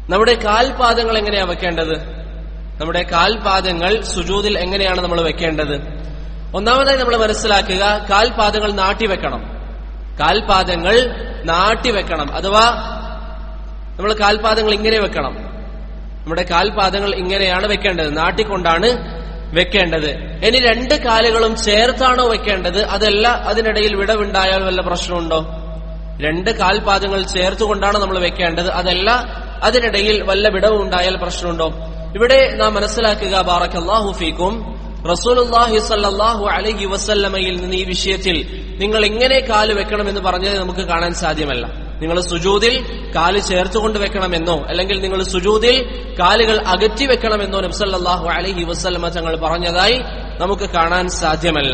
നമ്മുടെ കാൽപാദങ്ങൾ എങ്ങനെയാ വെക്കേണ്ടത് നമ്മുടെ കാൽപാദങ്ങൾ സുജൂതിൽ എങ്ങനെയാണ് നമ്മൾ വെക്കേണ്ടത് ഒന്നാമതായി നമ്മൾ മനസ്സിലാക്കുക കാൽപാദങ്ങൾ നാട്ടിവെക്കണം കാൽപാദങ്ങൾ നാട്ടിവെക്കണം അഥവാ നമ്മൾ കാൽപാദങ്ങൾ ഇങ്ങനെ വെക്കണം നമ്മുടെ കാൽപാദങ്ങൾ ഇങ്ങനെയാണ് വെക്കേണ്ടത് നാട്ടിക്കൊണ്ടാണ് വെക്കേണ്ടത് ഇനി രണ്ട് കാലുകളും ചേർത്താണോ വെക്കേണ്ടത് അതല്ല അതിനിടയിൽ വിടവുണ്ടായാൽ വല്ല പ്രശ്നമുണ്ടോ രണ്ട് കാൽപാദങ്ങൾ ചേർത്തുകൊണ്ടാണ് നമ്മൾ വെക്കേണ്ടത് അതല്ല അതിനിടയിൽ വല്ല വിടവും ഉണ്ടായാൽ പ്രശ്നമുണ്ടോ ഇവിടെ നാം മനസ്സിലാക്കുക ബാറക്കല്ലാഹു ഫീക്കും റസൂലുല്ലാഹി സല്ലല്ലാഹു അലൈഹി വസല്ലമയിൽ നിന്ന് ഈ വിഷയത്തിൽ നിങ്ങൾ എങ്ങനെ കാല് വെക്കണമെന്ന് പറഞ്ഞത് നമുക്ക് കാണാൻ സാധ്യമല്ല നിങ്ങൾ സുജൂതിൽ കാല് ചേർത്തുകൊണ്ട് വെക്കണമെന്നോ അല്ലെങ്കിൽ നിങ്ങൾ സുജൂതിൽ കാലുകൾ അകറ്റി വെക്കണമെന്നോ നബ്സല്ലാഹു അലൈഹി വസല്ലമ തങ്ങൾ പറഞ്ഞതായി നമുക്ക് കാണാൻ സാധ്യമല്ല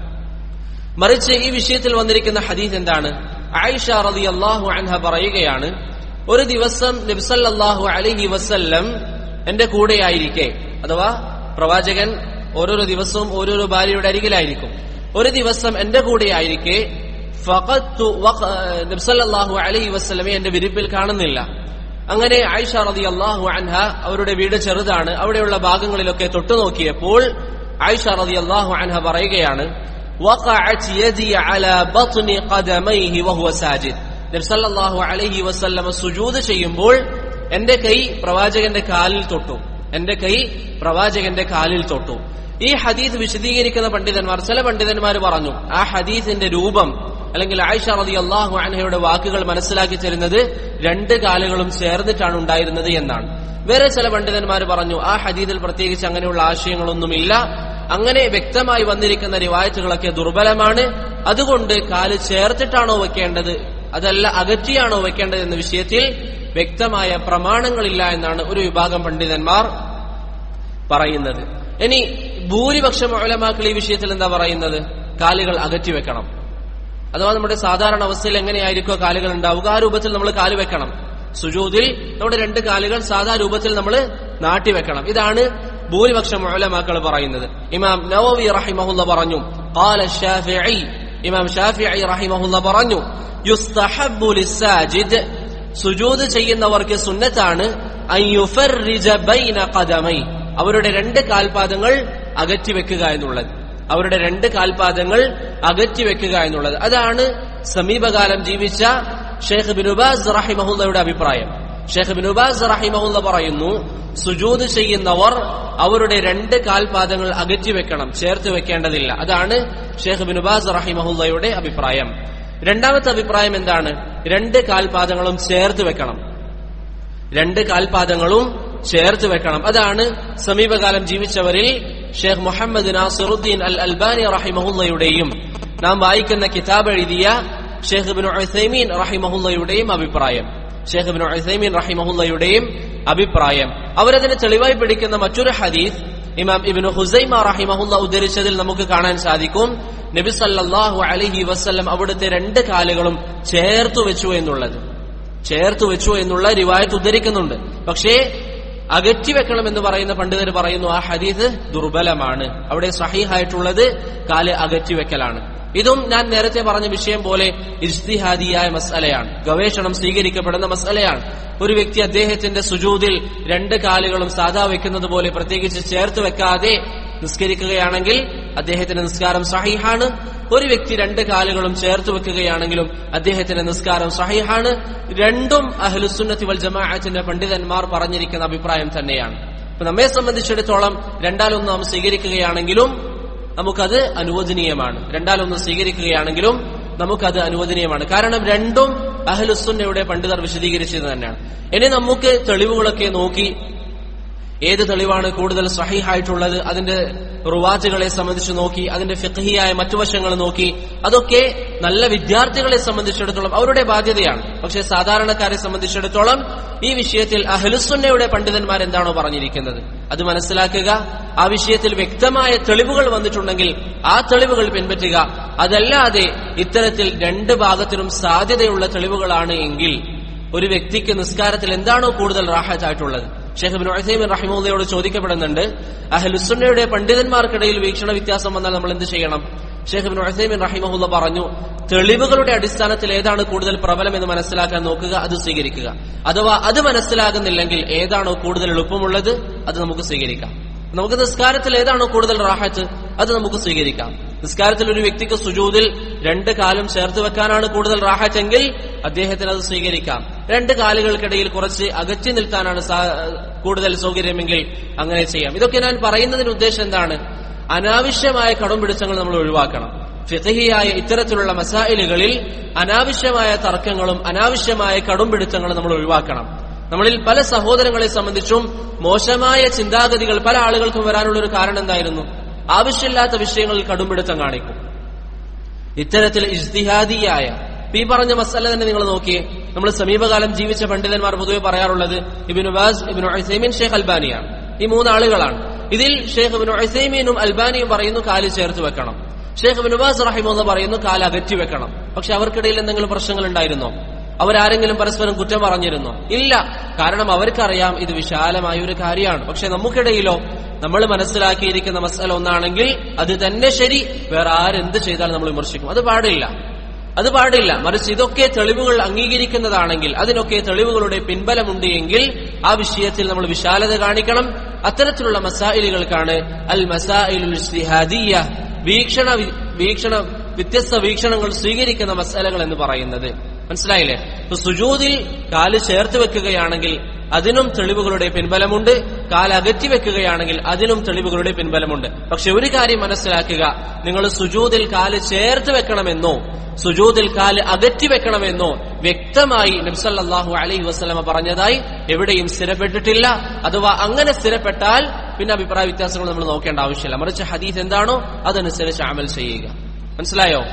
മറിച്ച് ഈ വിഷയത്തിൽ വന്നിരിക്കുന്ന ഹദീസ് എന്താണ് ആയിഷ റതി അള്ളാഹു അൻഹ പറയുകയാണ് ഒരു ദിവസം നബ്സല്ലാഹു അലൈഹി വസല്ലം എന്റെ കൂടെയായിരിക്കെ അഥവാ പ്രവാചകൻ ഓരോരോ ദിവസവും ഓരോരോ ഭാര്യയുടെ അരികിലായിരിക്കും ഒരു ദിവസം എന്റെ കൂടെയായിരിക്കെ ഫഖത്തു വഖ- നബ്സല്ലാഹു അലൈഹി വസ്ലമെ എന്റെ വിരിപ്പിൽ കാണുന്നില്ല അങ്ങനെ ആയിഷ റതി അള്ളാഹു അൻഹ അവരുടെ വീട് ചെറുതാണ് അവിടെയുള്ള ഭാഗങ്ങളിലൊക്കെ തൊട്ടു നോക്കിയപ്പോൾ ആയിഷ റതി അള്ളാഹു അൻഹ പറയുകയാണ് وقعت يدي على بطن قدميه وهو ساجد നബി സല്ലല്ലാഹു അലൈഹി വസല്ലമ സുജൂദ് ചെയ്യുമ്പോൾ എന്റെ കൈ പ്രവാചകന്റെ കാലിൽ തൊട്ടു എന്റെ കൈ പ്രവാചകന്റെ കാലിൽ തൊട്ടു ഈ ഹദീസ് വിശദീകരിക്കുന്ന പണ്ഡിതന്മാർ ചില പണ്ഡിതന്മാർ പറഞ്ഞു ആ ഹദീസിന്റെ രൂപം അല്ലെങ്കിൽ ആയിഷ റതി അള്ളാഹു അൻഹയുടെ വാക്കുകൾ മനസ്സിലാക്കി തരുന്നത് രണ്ട് കാലുകളും ചേർന്നിട്ടാണ് ഉണ്ടായിരുന്നത് എന്നാണ് വേറെ ചില പണ്ഡിതന്മാർ പറഞ്ഞു ആ ഹദീദിൽ പ്രത്യേകിച്ച് അങ്ങനെയുള്ള ആശയങ്ങളൊന്നുമില്ല അങ്ങനെ വ്യക്തമായി വന്നിരിക്കുന്ന റിവായത്തുകളൊക്കെ ദുർബലമാണ് അതുകൊണ്ട് കാല് ചേർത്തിട്ടാണോ വെക്കേണ്ടത് അതല്ല അകറ്റിയാണോ വെക്കേണ്ടത് എന്ന വിഷയത്തിൽ വ്യക്തമായ പ്രമാണങ്ങളില്ല എന്നാണ് ഒരു വിഭാഗം പണ്ഡിതന്മാർ പറയുന്നത് ഇനി ഭൂരിപക്ഷം ഉലമാക്കൾ ഈ വിഷയത്തിൽ എന്താ പറയുന്നത് കാലുകൾ അകറ്റി വെക്കണം അഥവാ നമ്മുടെ സാധാരണ അവസ്ഥയിൽ എങ്ങനെയായിരിക്കോ കാലുകൾ ഉണ്ടാവുക ആ രൂപത്തിൽ നമ്മൾ കാല് വെക്കണം സുജൂദിൽ നമ്മുടെ രണ്ട് കാലുകൾ സാധാ രൂപത്തിൽ നമ്മൾ നാട്ടിവെക്കണം ഇതാണ് ഭൂരിപക്ഷം ഉലമാക്കൾ പറയുന്നത് ഇമാം നവവി റഹിമഹുല്ല പറഞ്ഞു قال الشافعي ഇമാം ഷാഫിഈ റഹിമഹുല്ല പറഞ്ഞു യുസ്തഹബ്ബു ലിസ്സാജിദ് സുജൂദ് ചെയ്യുന്നവർക്ക് സുന്നത്താണ് അൻ യുഫർരിജ ബൈന ഖദമൈ അവരുടെ രണ്ട് കാൽപാദങ്ങൾ അകറ്റി വെക്കുക എന്നുള്ളത് അവരുടെ രണ്ട് കാൽപാദങ്ങൾ അകറ്റി വെക്കുക എന്നുള്ളത് അതാണ് സമീപകാലം ജീവിച്ച ഷെയ്ഖ് ബിനുബാസ് റഹിമഹുല്ലയുടെ അഭിപ്രായം ഷെയ്ഖ് ബിനുബാസ് റഹിമഹുല്ല പറയുന്നു സുജൂദ് ചെയ്യുന്നവർ അവരുടെ രണ്ട് കാൽപാദങ്ങൾ അകറ്റി വെക്കണം ചേർത്ത് വെക്കേണ്ടതില്ല അതാണ് ഷെയ്ഖ് ബിനുബാസ് റഹിമഹുല്ലയുടെ അഭിപ്രായം രണ്ടാമത്തെ അഭിപ്രായം എന്താണ് രണ്ട് കാൽപാദങ്ങളും ചേർത്ത് വെക്കണം രണ്ട് കാൽപാദങ്ങളും ചേർത്ത് വെക്കണം അതാണ് സമീപകാലം ജീവിച്ചവരിൽ Sheikh Muhammad Nasiruddin al Albani റഹിമഹുല്ലയുടെയും നാം വായിക്കുന്ന കിതാബ് എഴുതിയ ഷെയ്ഖ് ബിൻ ഉസൈമീൻ റഹിമഹുല്ലയുടെയും അഭിപ്രായം ഷെയ്ഖ് ബിൻ ഉസൈമീൻ റഹിമഹുല്ലയുടെയും അഭിപ്രായം അവരതിന് തെളിവായി പിടിക്കുന്ന മറ്റൊരു ഹദീസ് ഇമാം ഇബ്നു ഹുസൈമ റഹിമഹുല്ല ഉദ്ധരിച്ചതിൽ നമുക്ക് കാണാൻ സാധിക്കും നബി സല്ലല്ലാഹു അലൈഹി വസല്ലം അവിടുത്തെ രണ്ട് കാലുകളും ചേർത്തു വെച്ചു എന്നുള്ളത് ചേർത്ത് വെച്ചു എന്നുള്ള റിവായത്ത് ഉദ്ധരിക്കുന്നുണ്ട് പക്ഷേ അകറ്റി വെക്കണം എന്ന് പറയുന്ന പണ്ഡിതർ പറയുന്നു ആ ഹദീസ് ദുർബലമാണ് അവിടെ സഹീഹായിട്ടുള്ളത് കാല് അകറ്റി വെക്കലാണ് ഇതും ഞാൻ നേരത്തെ പറഞ്ഞ വിഷയം പോലെ ഇജ്തിഹാദിയായ മസലയാണ് ഗവേഷണം സ്വീകരിക്കപ്പെടുന്ന മസലയാണ് ഒരു വ്യക്തി അദ്ദേഹത്തിന്റെ സുജൂതിൽ രണ്ട് കാലുകളും സാധാ വെക്കുന്നത് പോലെ പ്രത്യേകിച്ച് ചേർത്ത് വെക്കാതെ നിസ്കരിക്കുകയാണെങ്കിൽ അദ്ദേഹത്തിന്റെ നിസ്കാരം സഹിഹാണ് ഒരു വ്യക്തി രണ്ട് കാലുകളും ചേർത്ത് വെക്കുകയാണെങ്കിലും അദ്ദേഹത്തിന്റെ നിസ്കാരം സഹിഹാണ് രണ്ടും അഹ്ലുസുന്നത്തി വൽ ജമാഅത്തിന്റെ പണ്ഡിതന്മാർ പറഞ്ഞിരിക്കുന്ന അഭിപ്രായം തന്നെയാണ് ഇപ്പൊ നമ്മെ സംബന്ധിച്ചിടത്തോളം രണ്ടാലൊന്ന് നാം സ്വീകരിക്കുകയാണെങ്കിലും നമുക്കത് അനുവദനീയമാണ് രണ്ടാലൊന്ന് സ്വീകരിക്കുകയാണെങ്കിലും നമുക്കത് അനുവദനീയമാണ് കാരണം രണ്ടും അഹ്ലുസുന്നയുടെ പണ്ഡിതർ വിശദീകരിച്ചത് തന്നെയാണ് ഇനി നമുക്ക് തെളിവുകളൊക്കെ നോക്കി ഏത് തെളിവാണ് കൂടുതൽ സഹിഹായിട്ടുള്ളത് അതിന്റെ റുവാറ്റുകളെ സംബന്ധിച്ച് നോക്കി അതിന്റെ ഫിഖഹിയായ മറ്റു വശങ്ങൾ നോക്കി അതൊക്കെ നല്ല വിദ്യാർത്ഥികളെ സംബന്ധിച്ചിടത്തോളം അവരുടെ ബാധ്യതയാണ് പക്ഷെ സാധാരണക്കാരെ സംബന്ധിച്ചിടത്തോളം ഈ വിഷയത്തിൽ അഹ്ലുസുന്നയുടെ പണ്ഡിതന്മാർ എന്താണോ പറഞ്ഞിരിക്കുന്നത് അത് മനസ്സിലാക്കുക ആ വിഷയത്തിൽ വ്യക്തമായ തെളിവുകൾ വന്നിട്ടുണ്ടെങ്കിൽ ആ തെളിവുകൾ പിൻപറ്റുക അതല്ലാതെ ഇത്തരത്തിൽ രണ്ട് ഭാഗത്തിനും സാധ്യതയുള്ള തെളിവുകളാണ് എങ്കിൽ ഒരു വ്യക്തിക്ക് നിസ്കാരത്തിൽ എന്താണോ കൂടുതൽ റാഹത്തായിട്ടുള്ളത് ഷെയ്ഖ് ബിൻ ഉസൈമിൻ റഹിമുള്ളയോട് ചോദിക്കപ്പെടുന്നുണ്ട് അഹ്ലുസുന്നയുടെ പണ്ഡിതന്മാർക്കിടയിൽ വീക്ഷണ വ്യത്യാസം വന്നാൽ നമ്മൾ എന്ത് ചെയ്യണം ഷെയ്ഖ് ഇബ്നു ഉസൈമിൻ റഹിമഹുല്ല പറഞ്ഞു തെളിവുകളുടെ അടിസ്ഥാനത്തിൽ ഏതാണ് കൂടുതൽ പ്രബലം എന്ന് മനസ്സിലാക്കാൻ നോക്കുക അത് സ്വീകരിക്കുക അഥവാ അത് മനസ്സിലാകുന്നില്ലെങ്കിൽ ഏതാണോ കൂടുതൽ എളുപ്പമുള്ളത് അത് നമുക്ക് സ്വീകരിക്കാം നമുക്ക് നിസ്കാരത്തിൽ ഏതാണോ കൂടുതൽ റാഹത്ത് അത് നമുക്ക് സ്വീകരിക്കാം നിസ്കാരത്തിൽ ഒരു വ്യക്തിക്ക് സുജൂതിൽ രണ്ട് കാലും ചേർത്ത് വെക്കാനാണ് കൂടുതൽ റാഹത്തെങ്കിൽ അദ്ദേഹത്തിന് അത് സ്വീകരിക്കാം രണ്ട് കാലുകൾക്കിടയിൽ കുറച്ച് അകറ്റി നിൽക്കാനാണ് സാ- കൂടുതൽ സൗകര്യമെങ്കിൽ അങ്ങനെ ചെയ്യാം ഇതൊക്കെ ഞാൻ പറയുന്നതിന് ഉദ്ദേശം എന്താണ് അനാവശ്യമായ കടുംപിടുത്തങ്ങൾ നമ്മൾ ഒഴിവാക്കണം ഫിഖഹിയായ ഇത്തരത്തിലുള്ള മസായിലുകളിൽ അനാവശ്യമായ തർക്കങ്ങളും അനാവശ്യമായ കടുംപിടുത്തങ്ങളും നമ്മൾ ഒഴിവാക്കണം നമ്മളിൽ പല സഹോദരങ്ങളെ സംബന്ധിച്ചും മോശമായ ചിന്താഗതികൾ പല ആളുകൾക്കും വരാനുള്ള ഒരു കാരണം എന്തായിരുന്നു ആവശ്യമില്ലാത്ത വിഷയങ്ങളിൽ കടുംപിടുത്തം കാണിക്കും ഇത്തരത്തിൽ ഇജ്തിഹാദിയായ ഇപ്പൊ ഈ പറഞ്ഞ മസല തന്നെ നിങ്ങൾ നോക്കിയേ നമ്മൾ സമീപകാലം ജീവിച്ച പണ്ഡിതന്മാർ പൊതുവെ പറയാറുള്ളത് ഇബിനു ബാസ് ഇബിനു ഐസൈമീൻ ഷേഖ് അൽബാനിയാണ് ഈ മൂന്നാളുകളാണ് ഇതിൽ ഷേഖ് ഇബിനു ഐസൈമീനും അൽബാനിയും പറയുന്നു കാല് ചേർത്ത് വെക്കണം ഷേഖ് ഇബിനു ബാസ് റഹിമെന്ന് പറയുന്നു കാല് അകറ്റി വെക്കണം പക്ഷെ അവർക്കിടയിൽ എന്തെങ്കിലും പ്രശ്നങ്ങൾ ഉണ്ടായിരുന്നോ അവരാരെങ്കിലും പരസ്പരം കുറ്റം പറഞ്ഞിരുന്നോ ഇല്ല കാരണം അവർക്കറിയാം ഇത് വിശാലമായ ഒരു കാര്യമാണ് പക്ഷെ നമുക്കിടയിലോ നമ്മൾ മനസ്സിലാക്കിയിരിക്കുന്ന മസാല ഒന്നാണെങ്കിൽ അത് തന്നെ ശരി വേറെ ആരെന്ത് ചെയ്താലും നമ്മൾ വിമർശിക്കും അത് പാടില്ല അത് പാടില്ല മറിച്ച് ഇതൊക്കെ തെളിവുകൾ അംഗീകരിക്കുന്നതാണെങ്കിൽ അതിനൊക്കെ തെളിവുകളുടെ പിൻബലമുണ്ട് എങ്കിൽ ആ വിഷയത്തിൽ നമ്മൾ വിശാലത കാണിക്കണം അത്തരത്തിലുള്ള മസായിലുകൾക്കാണ് അൽ മസായിലുൽ ഇജ്തിഹാദിയ്യ വീക്ഷണ വി- വീക്ഷണ വ്യത്യസ്ത വീക്ഷണങ്ങൾ സ്വീകരിക്കുന്ന മസാലകൾ എന്ന് പറയുന്നത് മനസ്സിലായില്ലേ ഇപ്പൊ സുജൂതിൽ കാല് ചേർത്ത് വെക്കുകയാണെങ്കിൽ അതിനും തെളിവുകളുടെ പിൻബലമുണ്ട് കാല് അകറ്റി വെക്കുകയാണെങ്കിൽ അതിനും തെളിവുകളുടെ പിൻബലമുണ്ട് പക്ഷെ ഒരു കാര്യം മനസ്സിലാക്കുക നിങ്ങൾ സുജൂതിൽ കാല് ചേർത്ത് വെക്കണമെന്നോ സുജൂതിൽ കാല് അകറ്റി വെക്കണമെന്നോ വ്യക്തമായി നബ്സല്ലാഹു അലൈഹി വസ്ലമ പറഞ്ഞതായി എവിടെയും സ്ഥിരപ്പെട്ടിട്ടില്ല അഥവാ അങ്ങനെ സ്ഥിരപ്പെട്ടാൽ പിന്നെ അഭിപ്രായ വ്യത്യാസങ്ങൾ നമ്മൾ നോക്കേണ്ട ആവശ്യമില്ല മറിച്ച് ഹദീസ് എന്താണോ അതനുസരിച്ച് അമൽ ചെയ്യുക മനസ്സിലായോ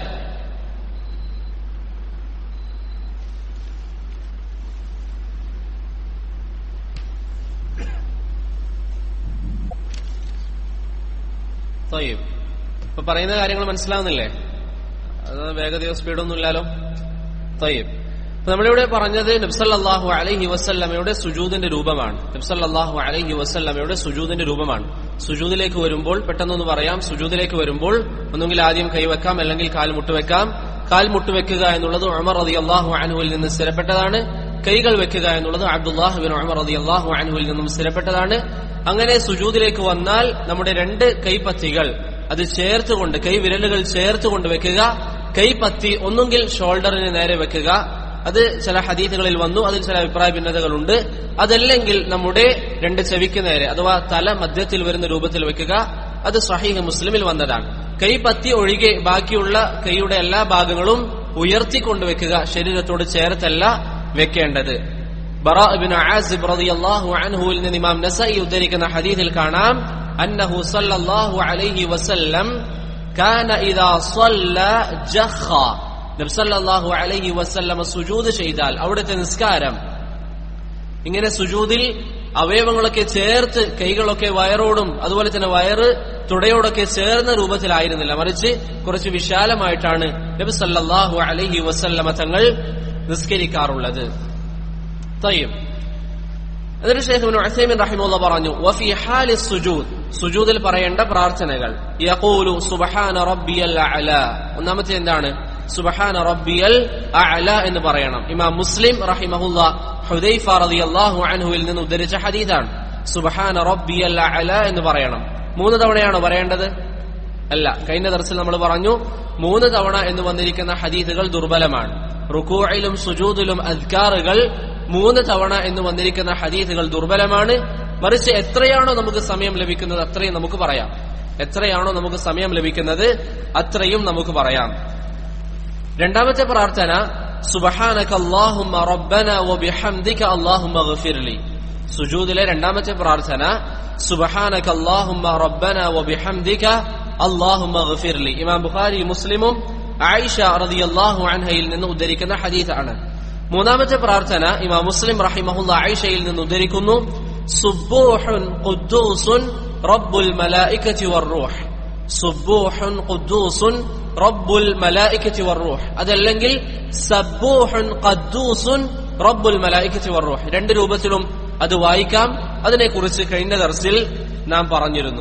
തൊയ്യും ഇപ്പൊ പറയുന്ന കാര്യങ്ങൾ മനസ്സിലാവുന്നില്ലേ അത് വേഗതയോ സ്പീഡൊന്നും ഇല്ലാലോ തൊയ്യും അപ്പൊ നമ്മളിവിടെ പറഞ്ഞത് നബ്സല്ലാഹു അലൈഹി വസല്ലമയുടെ സുജൂദിന്റെ രൂപമാണ് നബ്സല്ലാഹു അലൈഹി വസല്ലമയുടെ സുജൂദിന്റെ രൂപമാണ് സുജൂദിലേക്ക് വരുമ്പോൾ പെട്ടെന്നൊന്ന് പറയാം സുജൂദിലേക്ക് വരുമ്പോൾ ഒന്നുകിൽ ആദ്യം കൈവെക്കാം അല്ലെങ്കിൽ കാൽ മുട്ടുവെക്കാം കാൽ മുട്ടുവെക്കുക എന്നുള്ളത് ഉമർ റതി അള്ളാഹു അനുവിൽ നിന്ന് സ്ഥിരപ്പെട്ടതാണ് കൈകൾ വെക്കുക എന്നുള്ളത് അബ്ദുല്ലാഹുബിൻ ഉമർ റതി അള്ളാഹു അനുവിൽ നിന്നും സ്ഥിരപ്പെട്ടതാണ് അങ്ങനെ സുജൂദിലേക്ക് വന്നാൽ നമ്മുടെ രണ്ട് കൈപ്പത്തികൾ അത് ചേർത്തുകൊണ്ട് കൈവിരലുകൾ ചേർത്തുകൊണ്ട് വെക്കുക കൈപ്പത്തി ഒന്നുകിൽ ഷോൾഡറിന് നേരെ വെക്കുക അത് ചില ഹദീസുകളിൽ വന്നു അതിൽ ചില അഭിപ്രായ ഭിന്നതകളുണ്ട് അതല്ലെങ്കിൽ നമ്മുടെ രണ്ട് ചെവിക്ക് നേരെ അഥവാ തല മധ്യത്തിൽ വരുന്ന രൂപത്തിൽ വെക്കുക അത് സഹീഹ് മുസ്ലിമിൽ വന്നതാണ് കൈപ്പത്തി ഒഴികെ ബാക്കിയുള്ള കൈയുടെ എല്ലാ ഭാഗങ്ങളും ഉയർത്തിക്കൊണ്ട് വെക്കുക ശരീരത്തോട് ചേർത്തല്ല വെക്കേണ്ടത് ബറാ ഇബ്നു ആസിബ് റളിയല്ലാഹു അൻഹുവിൽ നിന്ന് ഇമാം നസഈ ഉദ്ധരിക്കുന്ന ഹദീസിൽ കാണാം അന്നഹു സല്ലല്ലാഹു അലൈഹി വസല്ലം കാന ഇദാ സ്വല്ല ജഖ നബി സല്ലല്ലാഹു അലൈഹി വസല്ലം സുജൂദ് ചെയ്താൽ അവിടുത്തെ നിസ്കാരം ഇങ്ങനെ സുജൂദിൽ അവയവങ്ങളൊക്കെ ചേർത്ത് കൈകളൊക്കെ വയറോടും അതുപോലെ തന്നെ വയറ് തുടയോടൊക്കെ ചേർന്ന രൂപത്തിലായിരുന്നില്ല മറിച്ച് കുറച്ച് വിശാലമായിട്ടാണ് നബി സല്ലല്ലാഹു അലൈഹി വസല്ലമ തങ്ങൾ നിസ്കരിക്കാറുള്ളത് طيب എന്നിട്ട് ഷെയ്ഖ് ഇബ്നു ഉസൈമിൻ റഹിമഹുള്ള പറഞ്ഞു വഫി ഹാലി സുജൂദ് സുജൂദിൽ പറയേണ്ട പ്രാർത്ഥനകൾ യഖൂലു സുബ്ഹാന റബ്ബിയൽ അഅല ഒന്നാമത്തെ എന്താണ് സുബ്ഹാന റബ്ബിയൽ അഅല എന്ന് പറയണം ഇമാം മുസ്ലിം റഹിമഹുള്ള ഹുദൈഫ റളിയല്ലാഹു അൻഹുവിൽ നിന്ന് ഉദ്ധരിച്ച ഹദീസാണ് സുബ്ഹാന റബ്ബിയൽ അഅല എന്ന് പറയണം മൂന്ന് തവണയാണോ പറയേണ്ടത് അല്ല കഴിഞ്ഞ ദർസിൽ നമ്മൾ പറഞ്ഞു മൂന്ന് തവണ എന്ന് വന്നിരിക്കുന്ന ഹദീസുകൾ ദുർബലമാണ് റുക്കൂയിലും സുജൂദിലും അദ്കാറുകൾ മൂന്ന് തവണ എന്ന് വന്നിരിക്കുന്ന ഹദീസുകൾ ദുർബലമാണ് മറിച്ച് എത്രയാണോ നമുക്ക് സമയം ലഭിക്കുന്നത് അത്രയും നമുക്ക് പറയാം എത്രയാണോ നമുക്ക് സമയം ലഭിക്കുന്നത് അത്രയും നമുക്ക് പറയാം രണ്ടാമത്തെ പ്രാർത്ഥന സുബഹാനക അല്ലാഹുമ്മ റബ്ബന വബിഹംദിക അല്ലാഹുമ്മ ഗഫിർലി സുജൂദിലെ രണ്ടാമത്തെ പ്രാർത്ഥന സുബഹാനക അല്ലാഹുമ്മ റബ്ബന വബിഹംദിക അല്ലാഹുമ്മ ഗഫിർലി ഇമാം ബുഖാരി മുസ്ലിമും ആയിഷ റളിയല്ലാഹു അൻഹയിൽ നിന്ന് ഉദ്ധരിക്കുന്ന ഹദീസാണ് മൂന്നാമത്തെ പ്രാർത്ഥന ഇമാം മുസ്ലിം റഹിമഹുല്ല ആയിഷയിൽ നിന്ന് ഉദ്ധരിക്കുന്നു സുബ്ബൂഹുൻ ഖുദ്ദൂസുൻ റബ്ബുൽ മലായികതി വറൂഹ് സുബ്ബൂഹുൻ ഖുദ്ദൂസുൻ റബ്ബുൽ മലായികതി വറൂഹ് അതല്ലെങ്കിൽ സബ്ബൂഹുൻ ഖദ്ദൂസുൻ റബ്ബുൽ മലായികതി വറൂഹ് രണ്ട് രൂപത്തിലും അത് വായിക്കാം അതിനെക്കുറിച്ച് കഴിഞ്ഞ ദർസിൽ നാം പറഞ്ഞിരുന്നു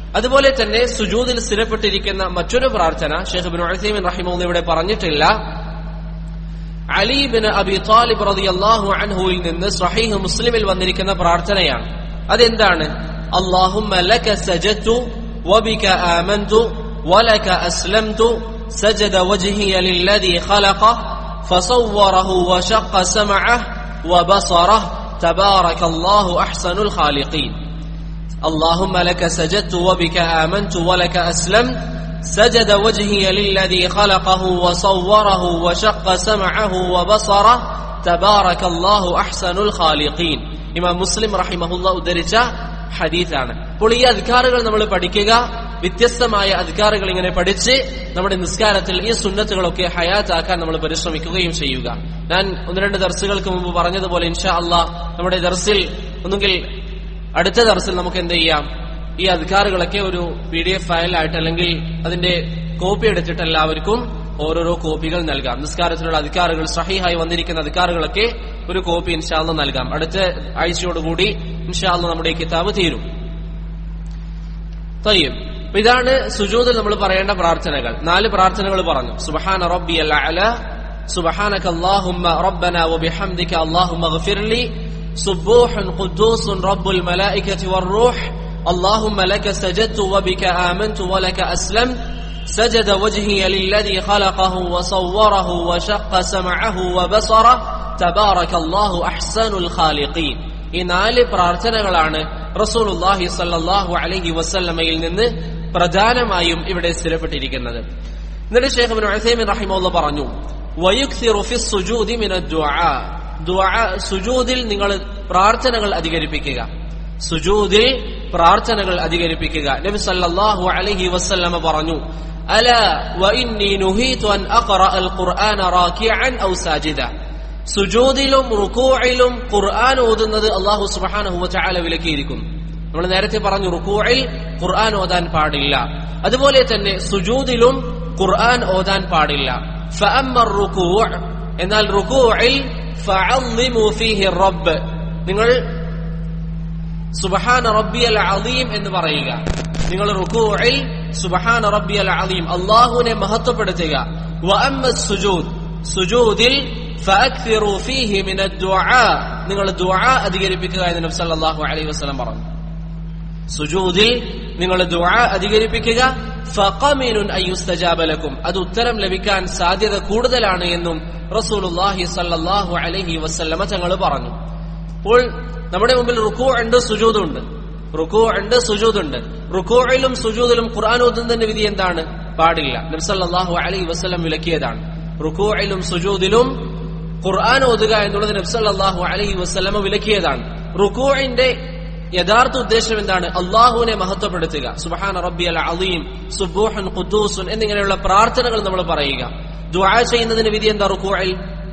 അതുപോലെ തന്നെ സുജൂദിൽ സ്ഥിരപ്പെട്ടിരിക്കുന്ന മറ്റൊരു പ്രാർത്ഥന ഷെയ്ഖ് ബിൻ ഉസൈമിൻ റഹിമൂന്ന് ഇവിടെ പറഞ്ഞിട്ടില്ല അലി ബിൻ അബി താലിബ് റളിയല്ലാഹു അൻഹുവിൽ നിന്ന് സ്വഹീഹ് മുസ്ലിമിൽ വന്നിരിക്കുന്ന പ്രാർത്ഥനയാണ് അതെന്താണ് اللهم لك سجدت وبك آمنت ولك أسلمت سجد وجهي للذي خلقه فصوره وشق سمعه وبصره تبارك الله أحسن الخالقين اللهم لك سجدت وبك آمنت ولك أسلمت سجد وجهي للذي خلقه وصوره وشق سمعه وبصره تبارك الله أحسن الخالقين ഇമാം മുസ്ലിം റഹിമഹുല്ല ഉദ്ധരിച്ച ഹദീത്താണ് അപ്പോൾ ഈ അധികാറുകൾ നമ്മൾ പഠിക്കുക വ്യത്യസ്തമായ അധികാറുകൾ ഇങ്ങനെ പഠിച്ച് നമ്മുടെ നിസ്കാരത്തിൽ ഈ സുന്നത്തുകളൊക്കെ ഹയാത്താക്കാൻ നമ്മൾ പരിശ്രമിക്കുകയും ചെയ്യുക ഞാൻ ഒന്ന് രണ്ട് ദർസുകൾക്ക് മുമ്പ് പറഞ്ഞതുപോലെ ഇൻഷാ അള്ളാ നമ്മുടെ ദർസിൽ ഒന്നുകിൽ അടുത്ത ദർസിൽ നമുക്ക് എന്ത് ചെയ്യാം ഈ അധികാറുകളൊക്കെ ഒരു പി ഡി എഫ് ഫയലായിട്ട് അല്ലെങ്കിൽ അതിന്റെ കോപ്പി എടുത്തിട്ട് എല്ലാവർക്കും ഓരോരോ കോപ്പികൾ നൽകാം നിസ്കാരത്തിലുള്ള അധികാറുകൾ സഹിഹായി വന്നിരിക്കുന്ന അധികാറുകളൊക്കെ ഒരു കോപ്പി ഇൻഷാല്ല നൽകാം അടുത്ത ആഴ്ചയോടുകൂടി ഇൻഷാല്ല നമ്മുടെ ഈ കിതാബ് തീരും തയ്യും അപ്പൊ ഇതാണ് സുജൂദിൽ നമ്മൾ പറയേണ്ട പ്രാർത്ഥനകൾ നാല് പ്രാർത്ഥനകൾ പറഞ്ഞു സുബഹാന റബ്ബി അല سبحانك اللهم ربنا وبحمدك اللهم اغفر لي سبوح قدوس رب الملائكة والروح اللهم لك سجدت وبك آمنت ولك أسلمت سجد وجهي للذي خلقه وصوره وشق سمعه وبصره تبارك الله أحسن الخالقين ഈ നാല് പ്രാർത്ഥനകളാണ് റസൂലുല്ലാഹി സല്ലാഹു അലഹി വസല്ലമയിൽ നിന്ന് പ്രധാനമായും ഇവിടെ സ്ഥിരപ്പെട്ടിരിക്കുന്നത് എന്നിട്ട് ഷേഖ് ബിൻ ഉസൈമിൻ റഹിമുള്ള പറഞ്ഞു വയുക്സിറു ഫി സുജൂദി മിന ദുആ ദുആ സുജൂദിൽ നിങ്ങൾ പ്രാർത്ഥനകൾ അധികരിപ്പിക്കുക സുജൂദിൽ പ്രാർത്ഥനകൾ അധികരിപ്പിക്കുക നബി സല്ലല്ലാഹു അലൈഹി വസല്ലമ പറഞ്ഞു അല വഇന്നി നുഹീതു അൻ അഖറഅ അൽ ഖുർആന റാകിഅൻ ഔ സാജിദ സുജൂദിലും റുക്കൂഇലും ഖുർആൻ ഓതുന്നത് അള്ളാഹു സുബ്ഹാനഹു വതആല വിലക്കിയിരിക്കുന്നു നമ്മൾ നേരത്തെ പറഞ്ഞു റുക്കൂഇൽ ഖുർആൻ ഓതാൻ പാടില്ല അതുപോലെ തന്നെ സുജൂദിലും ഖുർആൻ ഓതാൻ പാടില്ല ഫഅമ്മ റുക്കൂ എന്നാൽ റുക്കൂഇൽ ഫഅള്ളിമു ഫീഹി റബ്ബ് നിങ്ങൾ സുബഹാന റബ്ബിയൽ അലീം എന്ന് പറയുക നിങ്ങൾ റുക്കൂഇൽ സുബഹാന റബ്ബിയൽ അലീം അള്ളാഹുവിനെ മഹത്വപ്പെടുത്തുക വഅമ്മ സുജൂദ് സുജൂദിൽ ഫഅക്സിറു ഫീഹി മിന ദുആ നിങ്ങൾ ദുആ അധികരിപ്പിക്കുക എന്ന് നബി സല്ലല്ലാഹു അലൈഹി വസല്ലം പറഞ്ഞു സുജൂദിൽ നിങ്ങൾ ദുആ അധികരിപ്പിക്കുക ഫഖമിനുൻ അയ്യുസ്തജാബ ലക്കും അത് ഉത്തരം ലഭിക്കാൻ സാധ്യത കൂടുതലാണ് എന്നും റസൂലുള്ളാഹി സല്ലല്ലാഹു അലൈഹി വസല്ലമ തങ്ങൾ പറഞ്ഞു അപ്പോൾ നമ്മുടെ മുമ്പിൽ റുക്കൂ ഉണ്ട് സുജൂദുണ്ട് റുക്കൂ ഉണ്ട് സുജൂദുണ്ട് റുക്കൂയിലും സുജൂദിലും ഖുർആൻ ഓതുന്നതിന്റെ വിധി എന്താണ് പാടില്ല നബ്സല്ലാഹു അലൈഹി വസ്ലം വിലക്കിയതാണ് റുക്കൂയിലും സുജൂദിലും ഖുർആൻ ഓതുക എന്നുള്ളത് നബ്സല്ലാഹു അലൈഹി വസ്ലമ വിലക്കിയതാണ് റുക്കൂഇന്റെ യഥാർത്ഥ ഉദ്ദേശം എന്താണ് അള്ളാഹുവിനെ മഹത്വപ്പെടുത്തുക സുബഹാന റബ്ബി അൽ അലീം സുബൂഹൻ ഖുദ്ദൂസുൻ എന്നിങ്ങനെയുള്ള പ്രാർത്ഥനകൾ നമ്മൾ പറയുക ദുആ ചെയ്യുന്നതിന് വിധി എന്താ റുക്കൂഇൽ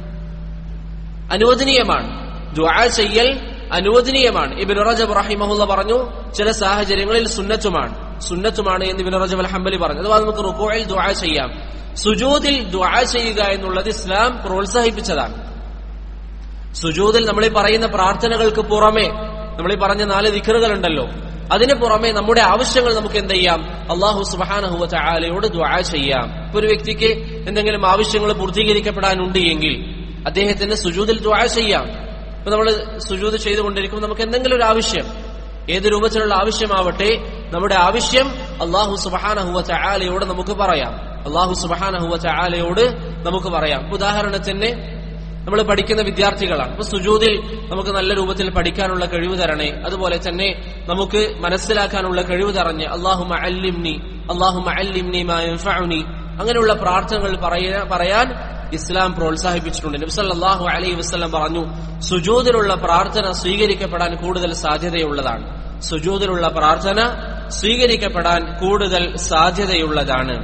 അനുവദനീയമാണ് ദുആ ചെയ്യൽ അനുവദനീയമാണ് ഇബിൻ റജബ് റഹിമഹുല്ല പറഞ്ഞു ചില സാഹചര്യങ്ങളിൽ സുന്നത്തുമാണ് സുന്നത്തുമാണ് എന്ന് ഇബിൻ റജബ് അൽ ഹംബലി പറഞ്ഞു അഥവാ നമുക്ക് റുക്കോയിൽ ദുആ ചെയ്യാം സുജൂദിൽ ദുആ ചെയ്യുക എന്നുള്ളത് ഇസ്ലാം പ്രോത്സാഹിപ്പിച്ചതാണ് സുജൂദിൽ നമ്മൾ ഈ പറയുന്ന പ്രാർത്ഥനകൾക്ക് പുറമെ നമ്മൾ ഈ പറഞ്ഞ നാല് ദിക്കറുകൾ ഉണ്ടല്ലോ അതിന് പുറമെ നമ്മുടെ ആവശ്യങ്ങൾ നമുക്ക് എന്ത് ചെയ്യാം അള്ളാഹു സുബാനഹുവ ചായാലയോട് ദ്വാ ചെയ്യാം ഇപ്പൊ ഒരു വ്യക്തിക്ക് എന്തെങ്കിലും ആവശ്യങ്ങൾ പൂർത്തീകരിക്കപ്പെടാനുണ്ട് എങ്കിൽ അദ്ദേഹത്തിന് സുജൂദിൽ ദ്വാ ചെയ്യാം ഇപ്പൊ നമ്മൾ സുജൂത് ചെയ്തുകൊണ്ടിരിക്കുമ്പോൾ നമുക്ക് എന്തെങ്കിലും ഒരു ആവശ്യം ഏത് രൂപത്തിലുള്ള ആവശ്യമാവട്ടെ നമ്മുടെ ആവശ്യം അള്ളാഹു സുബാനഹുവ ചായാലയോട് നമുക്ക് പറയാം അള്ളാഹു സുബാനഹുവ ചായാലയോട് നമുക്ക് പറയാം ഉദാഹരണത്തിന് നമ്മൾ പഠിക്കുന്ന വിദ്യാർത്ഥികളാണ് അപ്പൊ സുജൂതിൽ നമുക്ക് നല്ല രൂപത്തിൽ പഠിക്കാനുള്ള കഴിവ് തരണേ അതുപോലെ തന്നെ നമുക്ക് മനസ്സിലാക്കാനുള്ള കഴിവ് തറഞ്ഞ് അള്ളാഹു അല്ലിംനി അള്ളാഹു അല്ലിംനി മാനി അങ്ങനെയുള്ള പ്രാർത്ഥനകൾ പറയാൻ ഇസ്ലാം പ്രോത്സാഹിപ്പിച്ചിട്ടുണ്ട് നബ്സല്ലാഹു അലൈഹി വസ്ലം പറഞ്ഞു സുജൂതിലുള്ള പ്രാർത്ഥന സ്വീകരിക്കപ്പെടാൻ കൂടുതൽ സാധ്യതയുള്ളതാണ് സുജൂതിലുള്ള പ്രാർത്ഥന സ്വീകരിക്കപ്പെടാൻ കൂടുതൽ സാധ്യതയുള്ളതാണ്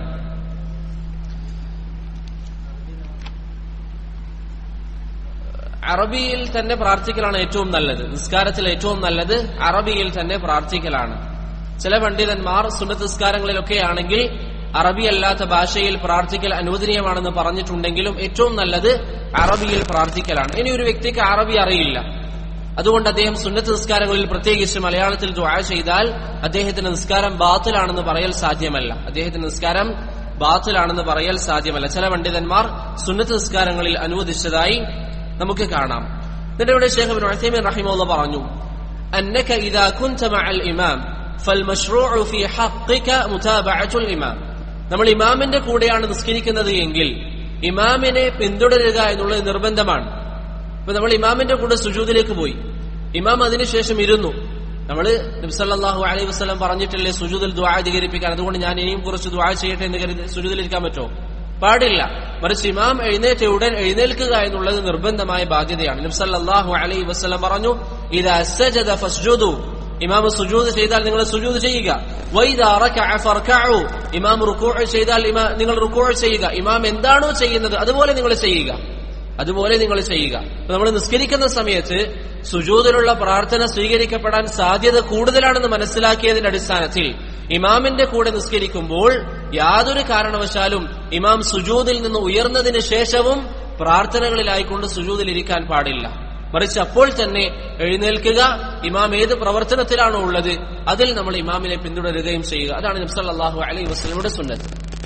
അറബിയിൽ തന്നെ പ്രാർത്ഥിക്കലാണ് ഏറ്റവും നല്ലത് നിസ്കാരത്തിൽ ഏറ്റവും നല്ലത് അറബിയിൽ തന്നെ പ്രാർത്ഥിക്കലാണ് ചില പണ്ഡിതന്മാർ സുന്നത്ത് നിസ്കാരങ്ങളിലൊക്കെ ആണെങ്കിൽ അറബി അല്ലാത്ത ഭാഷയിൽ പ്രാർത്ഥിക്കൽ അനുവദനീയമാണെന്ന് പറഞ്ഞിട്ടുണ്ടെങ്കിലും ഏറ്റവും നല്ലത് അറബിയിൽ പ്രാർത്ഥിക്കലാണ് ഇനി ഒരു വ്യക്തിക്ക് അറബി അറിയില്ല അതുകൊണ്ട് അദ്ദേഹം സുന്നത്ത് നിസ്കാരങ്ങളിൽ പ്രത്യേകിച്ച് മലയാളത്തിൽ ദുആ ചെയ്താൽ അദ്ദേഹത്തിന്റെ നിസ്കാരം ബാത്തിലാണെന്ന് പറയൽ സാധ്യമല്ല അദ്ദേഹത്തിന്റെ നിസ്കാരം ബാത്തിലാണെന്ന് പറയൽ സാധ്യമല്ല ചില പണ്ഡിതന്മാർ സുന്നത്ത് നിസ്കാരങ്ങളിൽ അനുവദിച്ചതായി നമുക്ക് കാണാം എന്നിട്ട് ഇവിടെ ഷേഖ് ബിൻ ഉസൈമീൻ റഹിമഹുള്ള പറഞ്ഞു അന്നക ഇദാ കുൻത മഅൽ ഇമാം فالمشروع في حقك متابعة الإمام നമ്മൾ ഇമാമിന്റെ കൂടെയാണ് നിസ്കരിക്കുന്നത് എങ്കിൽ ഇമാമിനെ പിന്തുടരുക എന്നുള്ളത് നിർബന്ധമാണ് ഇപ്പൊ നമ്മൾ ഇമാമിന്റെ കൂടെ സുജൂദിലേക്ക് പോയി ഇമാം അതിനുശേഷം ഇരുന്നു നമ്മൾ നബ്സല്ലാഹു അലൈഹി വസ്ലം പറഞ്ഞിട്ടില്ലേ സുജൂദിൽ ദ്വാ അധികരിപ്പിക്കാൻ അതുകൊണ്ട് ഞാൻ ഇനിയും കുറച്ച് ദ്വാ ചെയ്യട്ടെ എന്ന് കരുതി സുജൂദിലിരിക്കാൻ പറ്റുമോ പാടില്ല മറിച്ച് ഇമാം എഴുന്നേറ്റ ഉടൻ എഴുന്നേൽക്കുക എന്നുള്ളത് നിർബന്ധമായ ബാധ്യതയാണ് നബ്സല്ലാഹു അലൈഹി വസ്ലം പറഞ്ഞു ഇത് അസജദ ഫസ്ജുദു ഇമാം സുജൂദ് ചെയ്താൽ നിങ്ങൾ സുജൂദ് ചെയ്യുക വൈദാ റകഅ ഫർകഉ ഇമാം റുകൂഅ് ചെയ്താൽ ഇമാ- നിങ്ങൾ റുകൂഅ് ചെയ്യുക ഇമാം എന്താണോ ചെയ്യുന്നത് അതുപോലെ നിങ്ങൾ ചെയ്യുക അതുപോലെ നിങ്ങൾ ചെയ്യുക അപ്പൊ നമ്മൾ നിസ്കരിക്കുന്ന സമയത്ത് സുജൂദിലുള്ള പ്രാർത്ഥന സ്വീകരിക്കപ്പെടാൻ സാധ്യത കൂടുതലാണെന്ന് മനസ്സിലാക്കിയതിന്റെ അടിസ്ഥാനത്തിൽ ഇമാമിന്റെ കൂടെ നിസ്കരിക്കുമ്പോൾ യാതൊരു കാരണവശാലും ഇമാം സുജൂദിൽ നിന്ന് ഉയർന്നതിന് ശേഷവും പ്രാർത്ഥനകളിലായിക്കൊണ്ട് സുജൂദിൽ ഇരിക്കാൻ പാടില്ല മറിച്ച് അപ്പോൾ തന്നെ എഴുന്നേൽക്കുക ഇമാം ഏത് പ്രവർത്തനത്തിലാണോ ഉള്ളത് അതിൽ നമ്മൾ ഇമാമിനെ പിന്തുടരുകയും ചെയ്യുക അതാണ് നബ്സല്ലാഹു അലൈഹി വസ്ലമിയുടെ സുന്നത്ത്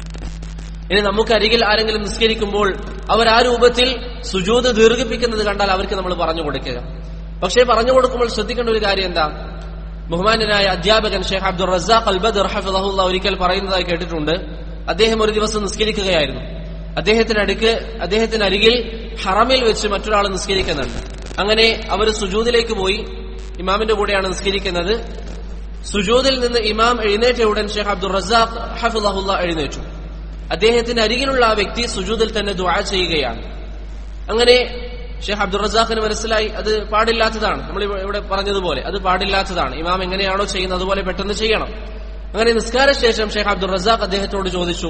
ഇനി നമുക്കരികിൽ ആരെങ്കിലും നിസ്കരിക്കുമ്പോൾ അവർ ആ രൂപത്തിൽ സുജൂത് ദീർഘിപ്പിക്കുന്നത് കണ്ടാൽ അവർക്ക് നമ്മൾ പറഞ്ഞു കൊടുക്കുക പക്ഷേ പറഞ്ഞു കൊടുക്കുമ്പോൾ ശ്രദ്ധിക്കേണ്ട ഒരു കാര്യം എന്താ ബഹുമാന്യനായ അധ്യാപകൻ ഷെയ്ഖ് അബ്ദുൾ റസാഖ് അൽബദ് റഹഫുല്ല ഒരിക്കൽ പറയുന്നതായി കേട്ടിട്ടുണ്ട് അദ്ദേഹം ഒരു ദിവസം നിസ്കരിക്കുകയായിരുന്നു അദ്ദേഹത്തിന് അടുക്ക് അദ്ദേഹത്തിന് അരികിൽ ഹറമിൽ വെച്ച് മറ്റൊരാൾ നിസ്കരിക്കുന്നുണ്ട് അങ്ങനെ അവർ സുജൂദിലേക്ക് പോയി ഇമാമിന്റെ കൂടെയാണ് നിസ്കരിക്കുന്നത് സുജൂദിൽ നിന്ന് ഇമാം എഴുന്നേറ്റ ഉടൻ ഷെയ്ഖ് അബ്ദുൾ റസാഖ് ഹഫുല്ല എഴുന്നേറ്റു അദ്ദേഹത്തിന്റെ അരികിലുള്ള ആ വ്യക്തി സുജൂദിൽ തന്നെ ദുആ ചെയ്യുകയാണ് അങ്ങനെ ഷെയ്ഖ് അബ്ദുൾ റസാഖിന് മനസ്സിലായി അത് പാടില്ലാത്തതാണ് നമ്മൾ ഇവ- ഇവിടെ പറഞ്ഞതുപോലെ അത് പാടില്ലാത്തതാണ് ഇമാം എങ്ങനെയാണോ ചെയ്യുന്നത് അതുപോലെ പെട്ടെന്ന് ചെയ്യണം അങ്ങനെ നിസ്കാര ശേഷം ഷെയ്ഖ് അബ്ദുൾ റസാഖ് അദ്ദേഹത്തോട് ചോദിച്ചു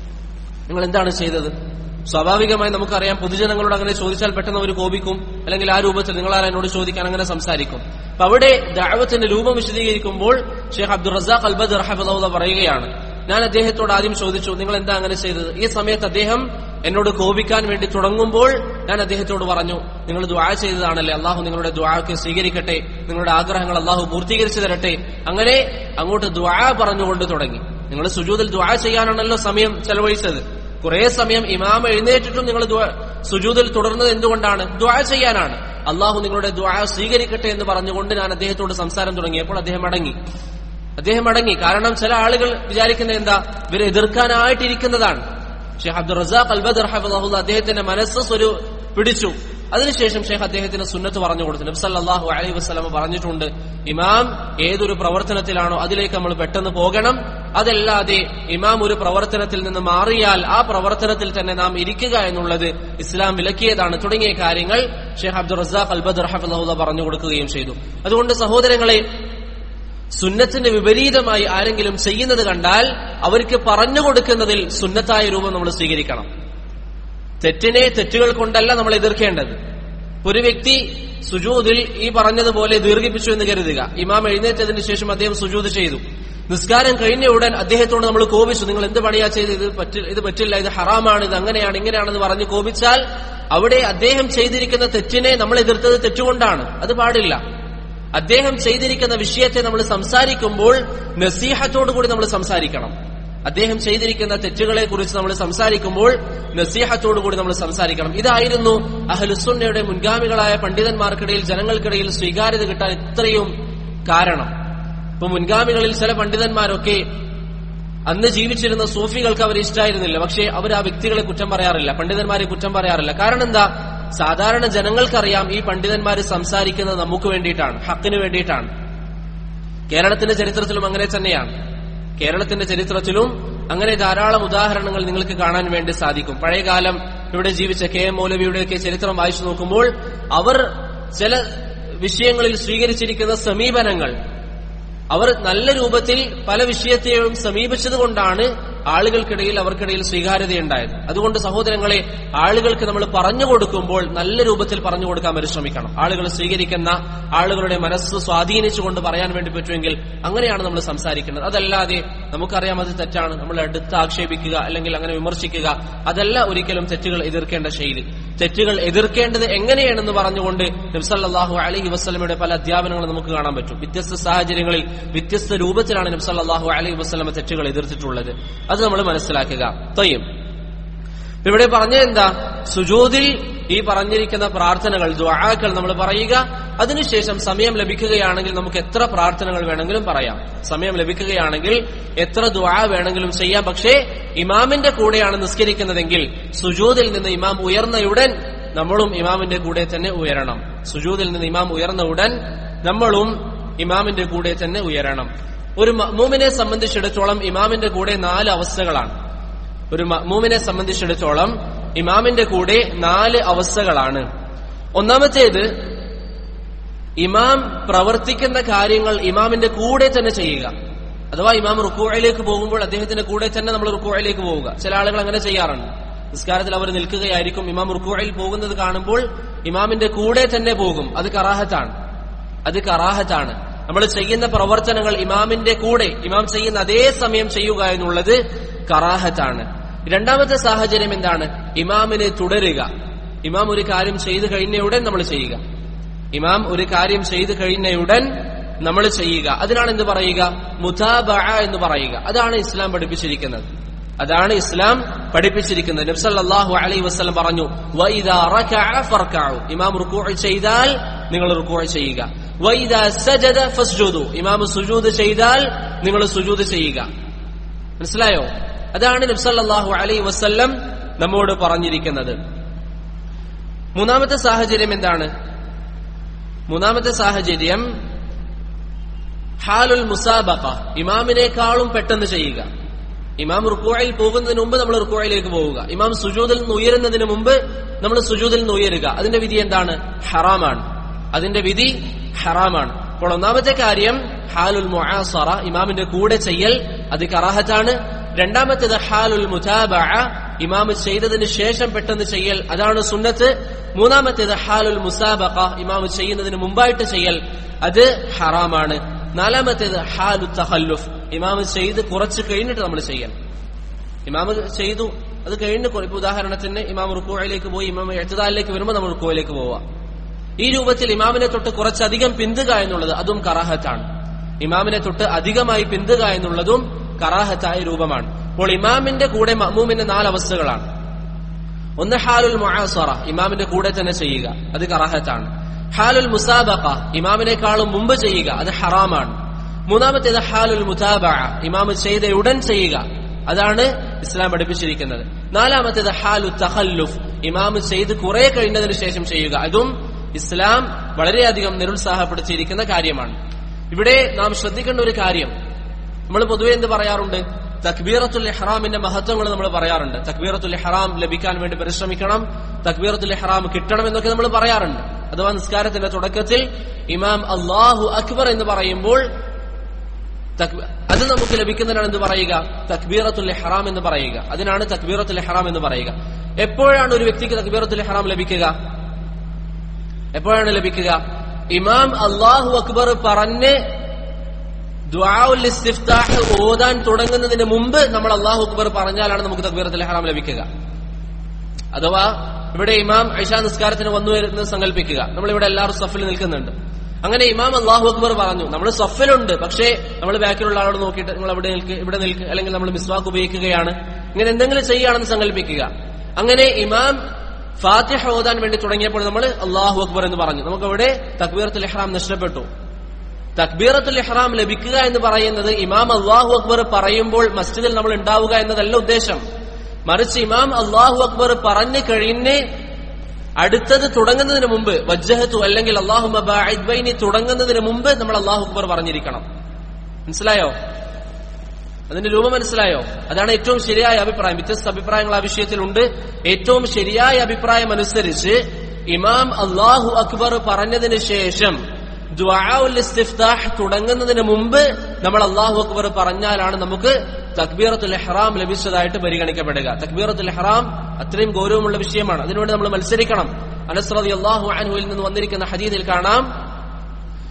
നിങ്ങൾ എന്താണ് ചെയ്തത് സ്വാഭാവികമായി നമുക്കറിയാം പൊതുജനങ്ങളോട് അങ്ങനെ ചോദിച്ചാൽ പെട്ടെന്ന് അവർ കോപിക്കും അല്ലെങ്കിൽ ആ രൂപത്തിൽ നിങ്ങളാൽ എന്നോട് ചോദിക്കാൻ അങ്ങനെ സംസാരിക്കും അപ്പൊ അവിടെ ദാവത്തിന്റെ രൂപം വിശദീകരിക്കുമ്പോൾ ഷെയ്ഖ് അബ്ദുൾ റസാഖ് അൽബദ് റഹഫുല്ല പറയുകയാണ് ഞാൻ അദ്ദേഹത്തോട് ആദ്യം ചോദിച്ചു നിങ്ങൾ എന്താ അങ്ങനെ ചെയ്തത് ഈ സമയത്ത് അദ്ദേഹം എന്നോട് കോപിക്കാൻ വേണ്ടി തുടങ്ങുമ്പോൾ ഞാൻ അദ്ദേഹത്തോട് പറഞ്ഞു നിങ്ങൾ ദ്വാ ചെയ്തതാണല്ലേ അള്ളാഹു നിങ്ങളുടെ ദ്വാക്ക് സ്വീകരിക്കട്ടെ നിങ്ങളുടെ ആഗ്രഹങ്ങൾ അള്ളാഹു പൂർത്തീകരിച്ചു തരട്ടെ അങ്ങനെ അങ്ങോട്ട് ദ്വാ പറഞ്ഞുകൊണ്ട് തുടങ്ങി നിങ്ങൾ സുജൂദിൽ ദ്വാ ചെയ്യാനാണല്ലോ സമയം ചെലവഴിച്ചത് കുറെ സമയം ഇമാം എഴുന്നേറ്റിട്ടും നിങ്ങൾ ദുആ- സുജൂദിൽ തുടർന്നത് എന്തുകൊണ്ടാണ് ദ്വാ ചെയ്യാനാണ് അള്ളാഹു നിങ്ങളുടെ ദ്വാ സ്വീകരിക്കട്ടെ എന്ന് പറഞ്ഞുകൊണ്ട് ഞാൻ അദ്ദേഹത്തോട് സംസാരം തുടങ്ങിയപ്പോൾ അദ്ദേഹം അടങ്ങി അദ്ദേഹം അടങ്ങി കാരണം ചില ആളുകൾ വിചാരിക്കുന്നത് എന്താ ഇവരെ എതിർക്കാനായിട്ടിരിക്കുന്നതാണ് ഷെയ്ഖ് അബ്ദുൾ റസാഖ് അൽബദ് റഹബുല്ല അദ്ദേഹത്തിന്റെ മനസ്സ് സ്വരു പിടിച്ചു അതിനുശേഷം ഷെയ്ഖ് അദ്ദേഹത്തിന് സുന്നത്ത് പറഞ്ഞു കൊടുത്തു നബ്സല്ലാഹു അലൈഹി വസ്ലമ പറഞ്ഞിട്ടുണ്ട് ഇമാം ഏതൊരു പ്രവർത്തനത്തിലാണോ അതിലേക്ക് നമ്മൾ പെട്ടെന്ന് പോകണം അതല്ലാതെ ഇമാം ഒരു പ്രവർത്തനത്തിൽ നിന്ന് മാറിയാൽ ആ പ്രവർത്തനത്തിൽ തന്നെ നാം ഇരിക്കുക എന്നുള്ളത് ഇസ്ലാം വിലക്കിയതാണ് തുടങ്ങിയ കാര്യങ്ങൾ ഷെയ്ഖ് അബ്ദുൾ റസാഖ് അൽബദ് റഹബുല്ല പറഞ്ഞു കൊടുക്കുകയും ചെയ്തു അതുകൊണ്ട് സഹോദരങ്ങളെ സുന്നത്തിന്റെ വിപരീതമായി ആരെങ്കിലും ചെയ്യുന്നത് കണ്ടാൽ അവർക്ക് പറഞ്ഞു കൊടുക്കുന്നതിൽ സുന്നത്തായ രൂപം നമ്മൾ സ്വീകരിക്കണം തെറ്റിനെ തെറ്റുകൾ കൊണ്ടല്ല നമ്മൾ എതിർക്കേണ്ടത് ഒരു വ്യക്തി സുജൂദിൽ ഈ പറഞ്ഞതുപോലെ ദീർഘിപ്പിച്ചു എന്ന് കരുതുക ഇമാം എഴുന്നേറ്റതിന് ശേഷം അദ്ദേഹം സുജൂദ് ചെയ്തു നിസ്കാരം കഴിഞ്ഞ ഉടൻ അദ്ദേഹത്തോട് നമ്മൾ കോപിച്ചു നിങ്ങൾ എന്ത് പണിയാ ചെയ്ത് ഇത് പറ്റില്ല ഇത് പറ്റില്ല ഇത് ഹറാമാണ് ഇത് അങ്ങനെയാണ് ഇങ്ങനെയാണെന്ന് പറഞ്ഞ് കോപിച്ചാൽ അവിടെ അദ്ദേഹം ചെയ്തിരിക്കുന്ന തെറ്റിനെ നമ്മൾ എതിർത്തത് തെറ്റുകൊണ്ടാണ് അത് പാടില്ല അദ്ദേഹം ചെയ്തിരിക്കുന്ന വിഷയത്തെ നമ്മൾ സംസാരിക്കുമ്പോൾ നസീഹത്തോടു കൂടി നമ്മൾ സംസാരിക്കണം അദ്ദേഹം ചെയ്തിരിക്കുന്ന തെറ്റുകളെ കുറിച്ച് നമ്മൾ സംസാരിക്കുമ്പോൾ നസീഹത്തോടു കൂടി നമ്മൾ സംസാരിക്കണം ഇതായിരുന്നു അഹ്ലുസുന്നയുടെ മുൻഗാമികളായ പണ്ഡിതന്മാർക്കിടയിൽ ജനങ്ങൾക്കിടയിൽ സ്വീകാര്യത കിട്ടാൻ ഇത്രയും കാരണം ഇപ്പൊ മുൻഗാമികളിൽ ചില പണ്ഡിതന്മാരൊക്കെ അന്ന് ജീവിച്ചിരുന്ന സൂഫികൾക്ക് അവർ ഇഷ്ടമായിരുന്നില്ല പക്ഷേ അവർ ആ വ്യക്തികളെ കുറ്റം പറയാറില്ല പണ്ഡിതന്മാരെ കുറ്റം പറയാറില്ല കാരണം എന്താ സാധാരണ ജനങ്ങൾക്കറിയാം ഈ പണ്ഡിതന്മാർ സംസാരിക്കുന്നത് നമുക്ക് വേണ്ടിയിട്ടാണ് ഹക്കിന് വേണ്ടിയിട്ടാണ് കേരളത്തിന്റെ ചരിത്രത്തിലും അങ്ങനെ തന്നെയാണ് കേരളത്തിന്റെ ചരിത്രത്തിലും അങ്ങനെ ധാരാളം ഉദാഹരണങ്ങൾ നിങ്ങൾക്ക് കാണാൻ വേണ്ടി സാധിക്കും പഴയകാലം ഇവിടെ ജീവിച്ച കെ എം മൗലവിയുടെയൊക്കെ ചരിത്രം വായിച്ചു നോക്കുമ്പോൾ അവർ ചില വിഷയങ്ങളിൽ സ്വീകരിച്ചിരിക്കുന്ന സമീപനങ്ങൾ അവർ നല്ല രൂപത്തിൽ പല വിഷയത്തെയും സമീപിച്ചതുകൊണ്ടാണ് ആളുകൾക്കിടയിൽ അവർക്കിടയിൽ സ്വീകാര്യതയുണ്ടായത് അതുകൊണ്ട് സഹോദരങ്ങളെ ആളുകൾക്ക് നമ്മൾ പറഞ്ഞു കൊടുക്കുമ്പോൾ നല്ല രൂപത്തിൽ പറഞ്ഞു കൊടുക്കാൻ പരിശ്രമിക്കണം ആളുകൾ സ്വീകരിക്കുന്ന ആളുകളുടെ മനസ്സ് സ്വാധീനിച്ചുകൊണ്ട് പറയാൻ വേണ്ടി പറ്റുമെങ്കിൽ അങ്ങനെയാണ് നമ്മൾ സംസാരിക്കുന്നത് അതല്ലാതെ നമുക്കറിയാം അത് തെറ്റാണ് നമ്മൾ എടുത്ത് ആക്ഷേപിക്കുക അല്ലെങ്കിൽ അങ്ങനെ വിമർശിക്കുക അതല്ല ഒരിക്കലും തെറ്റുകൾ എതിർക്കേണ്ട ശൈലി തെറ്റുകൾ എതിർക്കേണ്ടത് എങ്ങനെയാണെന്ന് പറഞ്ഞുകൊണ്ട് നബ്സല്ലാഹു അലൈഹി വസ്ലമയുടെ പല അധ്യാപനങ്ങളും നമുക്ക് കാണാൻ പറ്റും വ്യത്യസ്ത സാഹചര്യങ്ങളിൽ വ്യത്യസ്ത രൂപത്തിലാണ് നബ്സല്ലാഹു അലൈഹി വസ്ലമ തെറ്റുകൾ എതിർത്തിട്ടുള്ളത് അത് നമ്മൾ മനസ്സിലാക്കുക തൊയ്യും ഇവിടെ പറഞ്ഞത് എന്താ സുജൂദിൽ ഈ പറഞ്ഞിരിക്കുന്ന പ്രാർത്ഥനകൾ ദ്വാക്കൾ നമ്മൾ പറയുക അതിനുശേഷം സമയം ലഭിക്കുകയാണെങ്കിൽ നമുക്ക് എത്ര പ്രാർത്ഥനകൾ വേണമെങ്കിലും പറയാം സമയം ലഭിക്കുകയാണെങ്കിൽ എത്ര ദ്വാ വേണമെങ്കിലും ചെയ്യാം പക്ഷേ ഇമാമിന്റെ കൂടെയാണ് നിസ്കരിക്കുന്നതെങ്കിൽ സുജൂദിൽ നിന്ന് ഇമാം ഉയർന്നയുടൻ നമ്മളും ഇമാമിന്റെ കൂടെ തന്നെ ഉയരണം സുജൂദിൽ നിന്ന് ഇമാം ഉയർന്ന ഉടൻ നമ്മളും ഇമാമിന്റെ കൂടെ തന്നെ ഉയരണം ഒരു മഅ്മൂമിനെ സംബന്ധിച്ചിടത്തോളം ഇമാമിന്റെ കൂടെ നാല് അവസ്ഥകളാണ് ഒരു മഅ്മൂമിനെ സംബന്ധിച്ചിടത്തോളം ഇമാമിന്റെ കൂടെ നാല് അവസ്ഥകളാണ് ഒന്നാമത്തേത് ഇമാം പ്രവർത്തിക്കുന്ന കാര്യങ്ങൾ ഇമാമിന്റെ കൂടെ തന്നെ ചെയ്യുക അഥവാ ഇമാം റുക്കോയിലേക്ക് പോകുമ്പോൾ അദ്ദേഹത്തിന്റെ കൂടെ തന്നെ നമ്മൾ റുക്കോയിലേക്ക് പോവുക ചില ആളുകൾ അങ്ങനെ ചെയ്യാറുണ്ട് നിസ്കാരത്തിൽ അവർ നിൽക്കുകയായിരിക്കും ഇമാം റുക്കോയിൽ പോകുന്നത് കാണുമ്പോൾ ഇമാമിന്റെ കൂടെ തന്നെ പോകും അത് കറാഹത്താണ് അത് കറാഹത്താണ് നമ്മൾ ചെയ്യുന്ന പ്രവർത്തനങ്ങൾ ഇമാമിന്റെ കൂടെ ഇമാം ചെയ്യുന്ന അതേ സമയം ചെയ്യുക എന്നുള്ളത് കറാഹത്താണ് രണ്ടാമത്തെ സാഹചര്യം എന്താണ് ഇമാമിനെ തുടരുക ഇമാം ഒരു കാര്യം ചെയ്തു കഴിഞ്ഞയുടൻ നമ്മൾ ചെയ്യുക ഇമാം ഒരു കാര്യം ചെയ്തു കഴിഞ്ഞയുടൻ നമ്മൾ ചെയ്യുക അതിനാണ് എന്ത് പറയുക മുതാബ എന്ന് പറയുക അതാണ് ഇസ്ലാം പഠിപ്പിച്ചിരിക്കുന്നത് അതാണ് ഇസ്ലാം പഠിപ്പിച്ചിരിക്കുന്നത് നബ്സല്ലാഹു അലൈഹി വസ്ലം പറഞ്ഞു വൈദാ റകഅ ഫർകഉ ഇമാം റുക്കൂ ചെയ്താൽ നിങ്ങൾ റുക്കൂ ചെയ്യുക വൈദാ സജദ ഫസ്ജുദു ഇമാം സുജൂദ് ചെയ്താൽ നിങ്ങൾ സുജൂദ് ചെയ്യുക മനസ്സിലായോ അതാണ് നബ്സല്ലാഹു അലൈഹി വസ്ല്ലം നമ്മോട് പറഞ്ഞിരിക്കുന്നത് മൂന്നാമത്തെ സാഹചര്യം എന്താണ് മൂന്നാമത്തെ സാഹചര്യം ഹാലുൽ മുസാബഖ ഇമാമിനേക്കാളും പെട്ടെന്ന് ചെയ്യുക ഇമാം റുക്കോയിൽ പോകുന്നതിന് മുമ്പ് നമ്മൾ റുക്കോയിലേക്ക് പോവുക ഇമാം സുജൂദിൽ നിന്ന് ഉയരുന്നതിന് മുമ്പ് നമ്മൾ സുജൂദിൽ നിന്ന് ഉയരുക അതിന്റെ വിധി എന്താണ് ഹറാമാണ് അതിന്റെ വിധി ഹറാമാണ് അപ്പോൾ ഒന്നാമത്തെ കാര്യം ഹാലുൽ മുആസറ ഇമാമിന്റെ കൂടെ ചെയ്യൽ അത് കറാഹത്താണ് രണ്ടാമത്തേത് ഹാലുൽ മുതാബ ഇമാം ചെയ്തതിന് ശേഷം പെട്ടെന്ന് ചെയ്യൽ അതാണ് സുന്നത്ത് മൂന്നാമത്തേത് ഹാലുൽ മുസാബഖ ഇമാം ചെയ്യുന്നതിന് മുമ്പായിട്ട് ചെയ്യൽ അത് ഹറാമാണ് നാലാമത്തേത് ഹാലു തഹല്ലുഫ് ഇമാം ചെയ്ത് കുറച്ച് കഴിഞ്ഞിട്ട് നമ്മൾ ചെയ്യൽ ഇമാം ചെയ്തു അത് കഴിഞ്ഞ് ഇപ്പൊ ഉദാഹരണത്തിന് ഇമാം റുക്കോയിലേക്ക് പോയി ഇമാം എഴുതാലിലേക്ക് വരുമ്പോൾ നമ്മൾ റുക്കോയിലേക്ക് പോവാം ഈ രൂപത്തിൽ ഇമാമിനെ തൊട്ട് കുറച്ചധികം പിന്തുക എന്നുള്ളത് അതും കറാഹത്താണ് ഇമാമിനെ തൊട്ട് അധികമായി പിന്തുക എന്നുള്ളതും കറാഹത്തായ രൂപമാണ് അപ്പോൾ ഇമാമിന്റെ കൂടെ മമ്മൂമിന്റെ നാല് അവസ്ഥകളാണ് ഒന്ന് ഹാലുൽ മുആസറ ഇമാമിന്റെ കൂടെ തന്നെ ചെയ്യുക അത് കറാഹത്താണ് ഹാലുൽ മുസാബഖ ഇമാമിനേക്കാളും മുമ്പ് ചെയ്യുക അത് ഹറാമാണ് മൂന്നാമത്തേത് ഹാലുൽ മുതാബ ഇമാം ചെയ്ത ഉടൻ ചെയ്യുക അതാണ് ഇസ്ലാം പഠിപ്പിച്ചിരിക്കുന്നത് നാലാമത്തേത് ഹാലു തഹല്ലുഫ് ഇമാം ചെയ്ത് കുറെ കഴിഞ്ഞതിന് ശേഷം ചെയ്യുക അതും ഇസ്ലാം വളരെയധികം നിരുത്സാഹപ്പെടുത്തിയിരിക്കുന്ന കാര്യമാണ് ഇവിടെ നാം ശ്രദ്ധിക്കേണ്ട ഒരു കാര്യം നമ്മൾ പൊതുവെ എന്ത് പറയാറുണ്ട് തക്ബീറത്തുൽ ഇഹ്റാമിന്റെ മഹത്വങ്ങൾ നമ്മൾ പറയാറുണ്ട് തക്ബീറത്തുൽ ഇഹ്റാം ലഭിക്കാൻ വേണ്ടി പരിശ്രമിക്കണം തക്ബീറത്തുൽ ഇഹ്റാം കിട്ടണം എന്നൊക്കെ നമ്മൾ പറയാറുണ്ട് അഥവാ നിസ്കാരത്തിന്റെ തുടക്കത്തിൽ ഇമാം അള്ളാഹു അക്ബർ എന്ന് പറയുമ്പോൾ അത് നമുക്ക് ലഭിക്കുന്നതിനാണ് എന്ത് പറയുക തക്ബീറത്തുൽ ഇഹ്റാം എന്ന് പറയുക അതിനാണ് തക്ബീറത്തുൽ ഇഹ്റാം എന്ന് പറയുക എപ്പോഴാണ് ഒരു വ്യക്തിക്ക് തക്ബീറത്തുൽ ഇഹ്റാം ലഭിക്കുക എപ്പോഴാണ് ലഭിക്കുക ഇമാം അള്ളാഹു അക്ബർ പറഞ്ഞ് ദ്വാഉൽ ഇസ്തിഫ്താഹ് ഓതാൻ തുടങ്ങുന്നതിന് മുമ്പ് നമ്മൾ അള്ളാഹു അക്ബർ പറഞ്ഞാലാണ് നമുക്ക് തക്ബീറത്തുൽ ഇഹ്റാം ലഭിക്കുക അഥവാ ഇവിടെ ഇമാം ഐഷാ നിസ്കാരത്തിന് വന്നു വരുന്നത് സങ്കല്പിക്കുക നമ്മൾ ഇവിടെ എല്ലാവരും സഫിൽ നിൽക്കുന്നുണ്ട് അങ്ങനെ ഇമാം അള്ളാഹു അക്ബർ പറഞ്ഞു നമ്മൾ സഫിലുണ്ട് പക്ഷേ നമ്മൾ ബാക്കിലുള്ള ആളോട് നോക്കിയിട്ട് നിങ്ങൾ അവിടെ നിൽക്ക് ഇവിടെ നിൽക്ക് അല്ലെങ്കിൽ നമ്മൾ മിസ്വാക്ക് ഉപയോഗിക്കുകയാണ് ഇങ്ങനെ എന്തെങ്കിലും ചെയ്യുകയാണെന്ന് സങ്കല്പിക്കുക അങ്ങനെ ഇമാം ഫാത്തിഹ ഓതാൻ വേണ്ടി തുടങ്ങിയപ്പോൾ നമ്മൾ അള്ളാഹു അക്ബർ എന്ന് പറഞ്ഞു നമുക്ക് അവിടെ തക്ബീറത്തുൽ ഇഹ്റാം നഷ്ടപ്പെട്ടു തക്ബീറത്തുൽ ഇഹ്റാം ലഭിക്കുക എന്ന് പറയുന്നത് ഇമാം അള്ളാഹു അക്ബർ പറയുമ്പോൾ മസ്ജിദിൽ നമ്മൾ ഉണ്ടാവുക എന്നതല്ല ഉദ്ദേശം മറിച്ച് ഇമാം അള്ളാഹു അക്ബർ പറഞ്ഞു കഴിഞ്ഞ് അടുത്തത് തുടങ്ങുന്നതിന് മുമ്പ് വജ്ജഹത്തു അല്ലെങ്കിൽ അള്ളാഹു മബൈനി തുടങ്ങുന്നതിന് മുമ്പ് നമ്മൾ അള്ളാഹു അക്ബർ പറഞ്ഞിരിക്കണം മനസ്സിലായോ അതിന്റെ രൂപം മനസ്സിലായോ അതാണ് ഏറ്റവും ശരിയായ അഭിപ്രായം വ്യത്യസ്ത അഭിപ്രായങ്ങൾ ആ വിഷയത്തിലുണ്ട് ഏറ്റവും ശരിയായ അഭിപ്രായം അനുസരിച്ച് ഇമാം അള്ളാഹു അക്ബർ പറഞ്ഞതിന് ശേഷം ദ്വാഉൽ ഇസ്തിഫ്താഹ് തുടങ്ങുന്നതിന് മുമ്പ് നമ്മൾ അള്ളാഹു അക്ബർ പറഞ്ഞാലാണ് നമുക്ക് തക്ബീറത്തുൽ ഇഹ്റാം ലഭിച്ചതായിട്ട് പരിഗണിക്കപ്പെടുക തക്ബീറത്തുൽ ഇഹ്റാം അത്രയും ഗൗരവമുള്ള വിഷയമാണ് അതിനുവേണ്ടി നമ്മൾ മത്സരിക്കണം അനസ്രതി അള്ളാഹു അൻഹുവിൽ നിന്ന് വന്നിരിക്കുന്ന ഹദീദിൽ കാണാം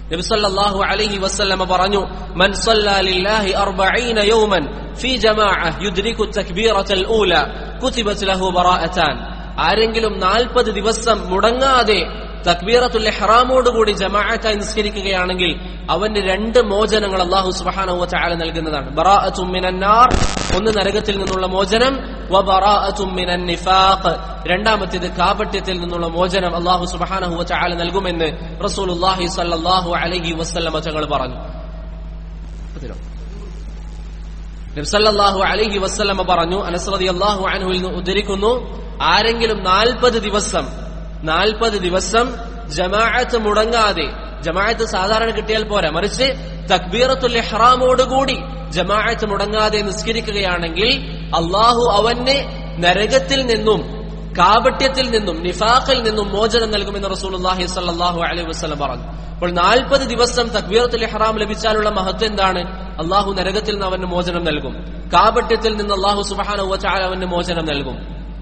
നബി സല്ലല്ലാഹു അലൈഹി വസല്ലമ പറഞ്ഞു മൻ സല്ല ലില്ലാഹി 40 യൗമൻ ഫീ ജമാഅ യുദ്രികു തക്ബീറത്തൽ ഊല കുതിബത് ലഹു ബറാഅതാൻ ആരെങ്കിലും 40 ദിവസം മുടങ്ങാതെ തക്ബീറത്തുൽ ഇഹ്റാമോടുകൂടി ജമാഅത്തായി നിസ്കരിക്കുകയാണെങ്കിൽ അവന് രണ്ട് മോചനങ്ങൾ അല്ലാഹു സുബ്ഹാനഹു വതആല നൽകുന്നതാണ് ബറാഅത്തും മിനന്നാർ ഒന്ന് നരകത്തിൽ നിന്നുള്ള മോചനം വ ബറാഅത്തും മിനൻ നിഫാഖ് രണ്ടാമത്തേത് കാപട്യത്തിൽ നിന്നുള്ള മോചനം അല്ലാഹു സുബ്ഹാനഹു വതആല നൽകുമെന്ന് റസൂലുള്ളാഹി സ്വല്ലല്ലാഹു അലൈഹി വസല്ലമ തങ്ങൾ പറഞ്ഞു അതിലോ നബ്സല്ലാഹു അലൈഹി വസ്ലമ പറഞ്ഞു അനസ് റളിയല്ലാഹു അൻഹുവിൽ നിന്ന് ഉദ്ധരിക്കുന്നു ആരെങ്കിലും നാൽപ്പത് ദിവസം നാൽപ്പത് ദിവസം ജമാഅത്ത് മുടങ്ങാതെ ജമാഅത്ത് സാധാരണ കിട്ടിയാൽ പോരാ മറിച്ച് തക്ബീറത്തുൽ ഇഹ്റാമോടുകൂടി ജമാഅത്ത് മുടങ്ങാതെ നിസ്കരിക്കുകയാണെങ്കിൽ അള്ളാഹു അവന് നരകത്തിൽ നിന്നും കാപട്യത്തിൽ നിന്നും നിഫാഖിൽ നിന്നും മോചനം നൽകുമെന്ന് റസൂലുള്ളാഹി സ്വല്ലല്ലാഹു അലൈഹി വസല്ലം പറഞ്ഞു അപ്പോൾ നാൽപ്പത് ദിവസം തക്ബീറത്തുൽ ഇഹ്റാം ലഭിച്ചാലുള്ള മഹത്വം എന്താണ് അള്ളാഹു നരകത്തിൽ നിന്ന് അവന് മോചനം നൽകും കാപട്യത്തിൽ നിന്ന് അള്ളാഹു സുബ്ഹാനഹു വതആല അവന് മോചനം നൽകും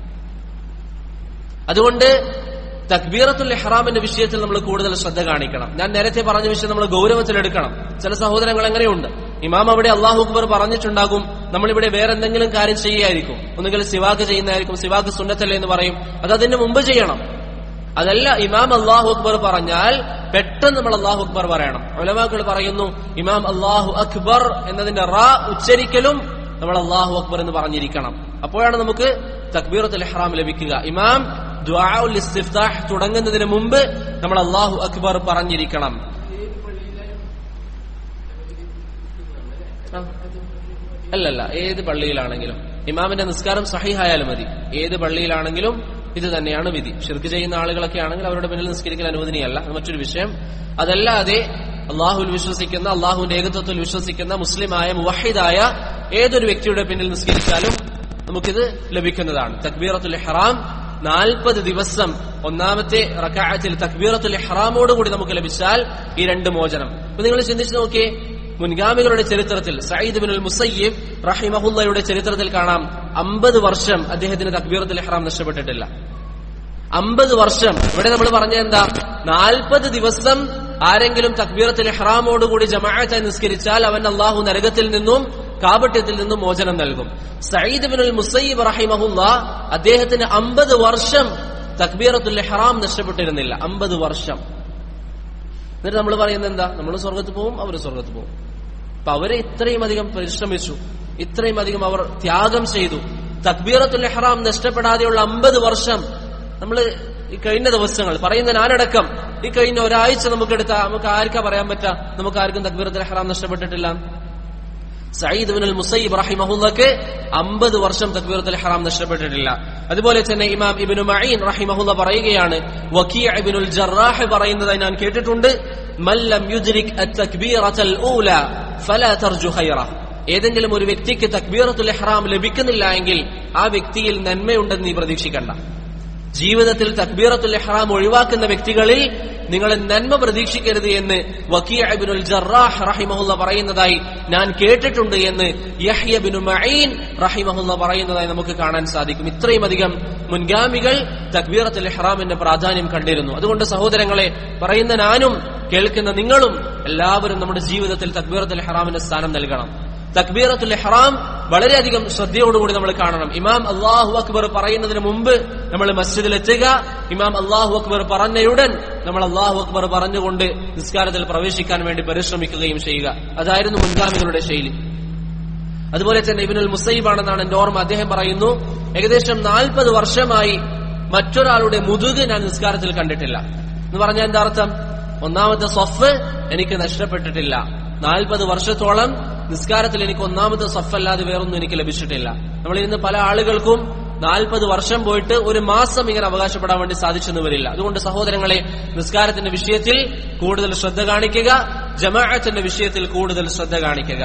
അതുകൊണ്ട് തക്ബീറത്തുൽ ഇഹ്റാമിന്റെ വിഷയത്തിൽ നമ്മൾ കൂടുതൽ ശ്രദ്ധ കാണിക്കണം ഞാൻ നേരത്തെ പറഞ്ഞ വിഷയം നമ്മൾ ഗൗരവത്തിലെടുക്കണം ചില സഹോദരങ്ങൾ എങ്ങനെയുണ്ട് ഇമാം അവിടെ അള്ളാഹു അക്ബർ പറഞ്ഞിട്ടുണ്ടാകും നമ്മളിവിടെ വേറെ എന്തെങ്കിലും കാര്യം ചെയ്യായിരിക്കും ഒന്നുകിൽ സിവാക്ക് ചെയ്യുന്നതായിരിക്കും സിവാക്ക് സുന്നത്തല്ലേ എന്ന് പറയും അത് അതിന് മുമ്പ് ചെയ്യണം അതല്ല ഇമാം അള്ളാഹു അക്ബർ പറഞ്ഞാൽ പെട്ടെന്ന് നമ്മൾ അള്ളാഹു അക്ബർ പറയണം ഉലമാക്കൾ പറയുന്നു ഇമാം അള്ളാഹു അക്ബർ എന്നതിന്റെ റാ ഉച്ചരിക്കലും നമ്മൾ അള്ളാഹു അക്ബർ എന്ന് പറഞ്ഞിരിക്കണം അപ്പോഴാണ് നമുക്ക് തക്ബീറത്തുൽ ഇഹ്റാം ലഭിക്കുക ഇമാം ദുആഉൽ ഇസ്തിഫ്താഹ് തുടങ്ങുന്നതിന് മുമ്പ് നമ്മൾ അള്ളാഹു അക്ബർ പറഞ്ഞിരിക്കണം ആ. അല്ലല്ല ഏത് പള്ളിയിലാണെങ്കിലും ഇമാമിന്റെ നിസ്കാരം സഹിഹായാലും മതി ഏത് പള്ളിയിലാണെങ്കിലും ഇത് തന്നെയാണ് വിധി ഷിർക്ക് ചെയ്യുന്ന ആളുകളൊക്കെ ആണെങ്കിൽ അവരുടെ പിന്നിൽ നിസ്കരിക്കൽ അനുവദനീയല്ല അത് മറ്റൊരു വിഷയം അതല്ലാതെ അള്ളാഹുൽ വിശ്വസിക്കുന്ന അള്ളാഹുവിന്റെ ഏകത്വത്തിൽ വിശ്വസിക്കുന്ന മുസ്ലിമായ മുവഹിദായ ഏതൊരു വ്യക്തിയുടെ പിന്നിൽ നിസ്കരിച്ചാലും നമുക്കിത് ലഭിക്കുന്നതാണ് തക്ബീറത്തുൽ ഇഹ്റാം നാൽപ്പത് ദിവസം ഒന്നാമത്തെ റക്കാഅത്തിൽ തക്ബീറത്തുൽ ഇഹ്റാമോടുകൂടി നമുക്ക് ലഭിച്ചാൽ ഈ രണ്ട് മോചനം അപ്പൊ നിങ്ങൾ ചിന്തിച്ചു നോക്കിയേ മുൻഗാമികളുടെ ചരിത്രത്തിൽ സയ്യിദ് ബിൻ മുസയ്യിബ് റഹിമഹുല്ലയുടെ ചരിത്രത്തിൽ കാണാം അമ്പത് വർഷം അദ്ദേഹത്തിന് തക്ബീറത്തുൽ ഇഹ്റാം നഷ്ടപ്പെട്ടിട്ടില്ല അമ്പത് വർഷം ഇവിടെ നമ്മൾ പറഞ്ഞ എന്താ നാൽപ്പത് ദിവസം ആരെങ്കിലും തക്ബീറത്തുൽ ഇഹ്റാമോടുകൂടി ജമാഅത്തായി നിസ്കരിച്ചാൽ അവൻ അള്ളാഹു നരകത്തിൽ നിന്നും കാപട്യത്തിൽ നിന്നും മോചനം നൽകും സയ്യിദ് ബിൻ മുസയ്യിബ് റഹിമഹുല്ല അദ്ദേഹത്തിന് അമ്പത് വർഷം തക്ബീറത്തുൽ ഇഹ്റാം നഷ്ടപ്പെട്ടിരുന്നില്ല അമ്പത് വർഷം എന്നിട്ട് നമ്മൾ പറയുന്നത് എന്താ നമ്മൾ സ്വർഗത്ത് പോവും അവർ സ്വർഗത്ത് പോവും അപ്പൊ അവരെ ഇത്രയും അധികം പരിശ്രമിച്ചു ഇത്രയും അധികം അവർ ത്യാഗം ചെയ്തു തക്ബീറത്തുൽ ഇഹ്റാം നഷ്ടപ്പെടാതെയുള്ള അമ്പത് വർഷം നമ്മൾ ഈ കഴിഞ്ഞ ദിവസങ്ങൾ പറയുന്ന ഞാനടക്കം ഈ കഴിഞ്ഞ ഒരാഴ്ച നമുക്ക് എടുത്താൽ നമുക്ക് ആർക്കാ പറയാൻ പറ്റാ നമുക്ക് ആർക്കും തക്ബീറത്തുൽ ഇഹ്റാം നഷ്ടപ്പെട്ടിട്ടില്ല സയ്യിദ് ബിൻ മുസൈബ് റഹിമഹുല്ലക്ക് അമ്പത് വർഷം തക്ബീറത്തുൽ ഹറാം നഷ്ടപ്പെട്ടിട്ടില്ല അതുപോലെ തന്നെ ഇമാം ഇബ്നു മഈൻ റഹിമഹുല്ല പറയുകയാണ് വക്കീഅ ഇബ്നുൽ ജറാഹ് പറയുന്നതായി ഞാൻ കേട്ടിട്ടുണ്ട് മല്ലം യുദ്രിക് അത്തക്ബീറത്തുൽ ഊല ഫലാ തർജു ഖൈറ ഏതെങ്കിലും ഒരു വ്യക്തിക്ക് തക്ബീറത്തുൽ ഇഹ്റാം ലഭിക്കുന്നില്ല എങ്കിൽ ആ വ്യക്തിയിൽ നന്മയുണ്ടെന്ന് നീ പ്രതീക്ഷിക്കണ്ട ജീവിതത്തിൽ തക്ബീറത്തുൽ ഇഹ്റാം ഒഴിവാക്കുന്ന വ്യക്തികളിൽ നിങ്ങൾ നന്മ പ്രതീക്ഷിക്കരുത് എന്ന് വക്കീഅബിനുൽ ജറാഹ് റഹിമഹുല്ല പറയുന്നതായി ഞാൻ കേട്ടിട്ടുണ്ട് എന്ന് യഹ്യ ബിനു മഈൻ റഹിമഹുല്ല പറയുന്നതായി നമുക്ക് കാണാൻ സാധിക്കും ഇത്രയും അധികം മുൻഗാമികൾ തക്ബീറത്തുൽ ഇഹ്റാമിന്റെ പ്രാധാന്യം കണ്ടിരുന്നു അതുകൊണ്ട് സഹോദരങ്ങളെ പറയുന്ന ഞാനും കേൾക്കുന്ന നിങ്ങളും എല്ലാവരും നമ്മുടെ ജീവിതത്തിൽ തക്ബീറത്തുൽ ഇഹ്റാമിന് സ്ഥാനം നൽകണം തക്ബീറത്തുൽ ഇഹ്റാം വളരെയധികം ശ്രദ്ധയോടുകൂടി നമ്മൾ കാണണം ഇമാം അള്ളാഹു അക്ബർ പറയുന്നതിന് മുമ്പ് നമ്മൾ മസ്ജിദിൽ എത്തുക ഇമാം അള്ളാഹു അക്ബർ പറഞ്ഞയുടൻ നമ്മൾ അള്ളാഹു അക്ബർ പറഞ്ഞുകൊണ്ട് നിസ്കാരത്തിൽ പ്രവേശിക്കാൻ വേണ്ടി പരിശ്രമിക്കുകയും ചെയ്യുക അതായിരുന്നു മുൻഗാമികളുടെ ശൈലി അതുപോലെ തന്നെ ഇബിനുൽ മുസൈബാണെന്നാണ് എന്റെ ഓർമ്മ അദ്ദേഹം പറയുന്നു ഏകദേശം നാൽപ്പത് വർഷമായി മറ്റൊരാളുടെ മുതുക് ഞാൻ നിസ്കാരത്തിൽ കണ്ടിട്ടില്ല എന്ന് പറഞ്ഞാൽ എന്താ അർത്ഥം ഒന്നാമത്തെ സഫ് എനിക്ക് നഷ്ടപ്പെട്ടിട്ടില്ല നാൽപ്പത് വർഷത്തോളം നിസ്കാരത്തിൽ എനിക്ക് ഒന്നാമത്തെ സഫല്ലാതെ വേറൊന്നും എനിക്ക് ലഭിച്ചിട്ടില്ല നമ്മൾ ഇന്ന് പല ആളുകൾക്കും നാൽപ്പത് വർഷം പോയിട്ട് ഒരു മാസം ഇങ്ങനെ അവകാശപ്പെടാൻ വേണ്ടി സാധിച്ചെന്ന് വരില്ല അതുകൊണ്ട് സഹോദരങ്ങളെ നിസ്കാരത്തിന്റെ വിഷയത്തിൽ കൂടുതൽ ശ്രദ്ധ കാണിക്കുക ജമാഅത്തിന്റെ വിഷയത്തിൽ കൂടുതൽ ശ്രദ്ധ കാണിക്കുക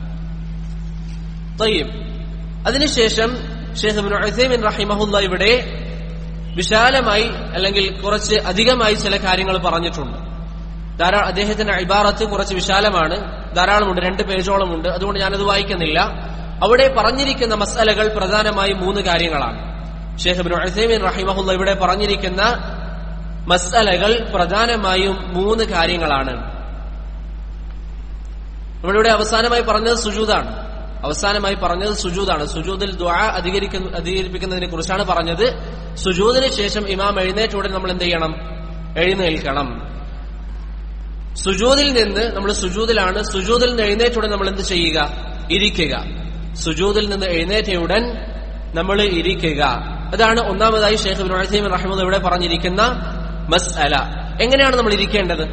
തയ്യം അതിനുശേഷം ഷെയ്ഖ് ഇബ്നു ഉസൈമിൻ റഹിമഹുല്ല ഇവിടെ വിശാലമായി അല്ലെങ്കിൽ കുറച്ച് അധികമായി ചില കാര്യങ്ങൾ പറഞ്ഞിട്ടുണ്ട് ധാരാളം അദ്ദേഹത്തിന്റെ ഇബാറത്ത് കുറച്ച് വിശാലമാണ് ധാരാളമുണ്ട് രണ്ട് പേജോളമുണ്ട് അതുകൊണ്ട് ഞാനത് വായിക്കുന്നില്ല അവിടെ പറഞ്ഞിരിക്കുന്ന മസലകൾ പ്രധാനമായും മൂന്ന് കാര്യങ്ങളാണ് ഷെയ്ഖ് ഇബ്നു ഉസൈമിൻ റഹിമഹുല്ല ഇവിടെ പറഞ്ഞിരിക്കുന്ന മസലകൾ പ്രധാനമായും മൂന്ന് കാര്യങ്ങളാണ് നമ്മളിവിടെ അവസാനമായി പറഞ്ഞത് സുജൂദാണ് അവസാനമായി പറഞ്ഞത് സുജൂദാണ് സുജൂദിൽ ദ്വാ അധികരിക്കുന്ന അധികരിപ്പിക്കുന്നതിനെ കുറിച്ചാണ് പറഞ്ഞത് സുജൂദിന് ശേഷം ഇമാം എഴുന്നേറ്റ ഉടൻ നമ്മൾ എന്ത് ചെയ്യണം എഴുന്നേൽക്കണം സുജൂദിൽ നിന്ന് നമ്മൾ സുജൂദിലാണ് സുജൂദിൽ നിന്ന് എഴുന്നേറ്റുടൻ നമ്മൾ എന്ത് ചെയ്യുക ഇരിക്കുക സുജൂദിൽ നിന്ന് എഴുന്നേറ്റയുടൻ നമ്മൾ ഇരിക്കുക അതാണ് ഒന്നാമതായി ഷെയ്ഖ് ഇബ്നു ഉസൈമിൻ റഹ്മദ് ഇവിടെ പറഞ്ഞിരിക്കുന്ന മസ്അല എങ്ങനെയാണ് നമ്മൾ ഇരിക്കേണ്ടത്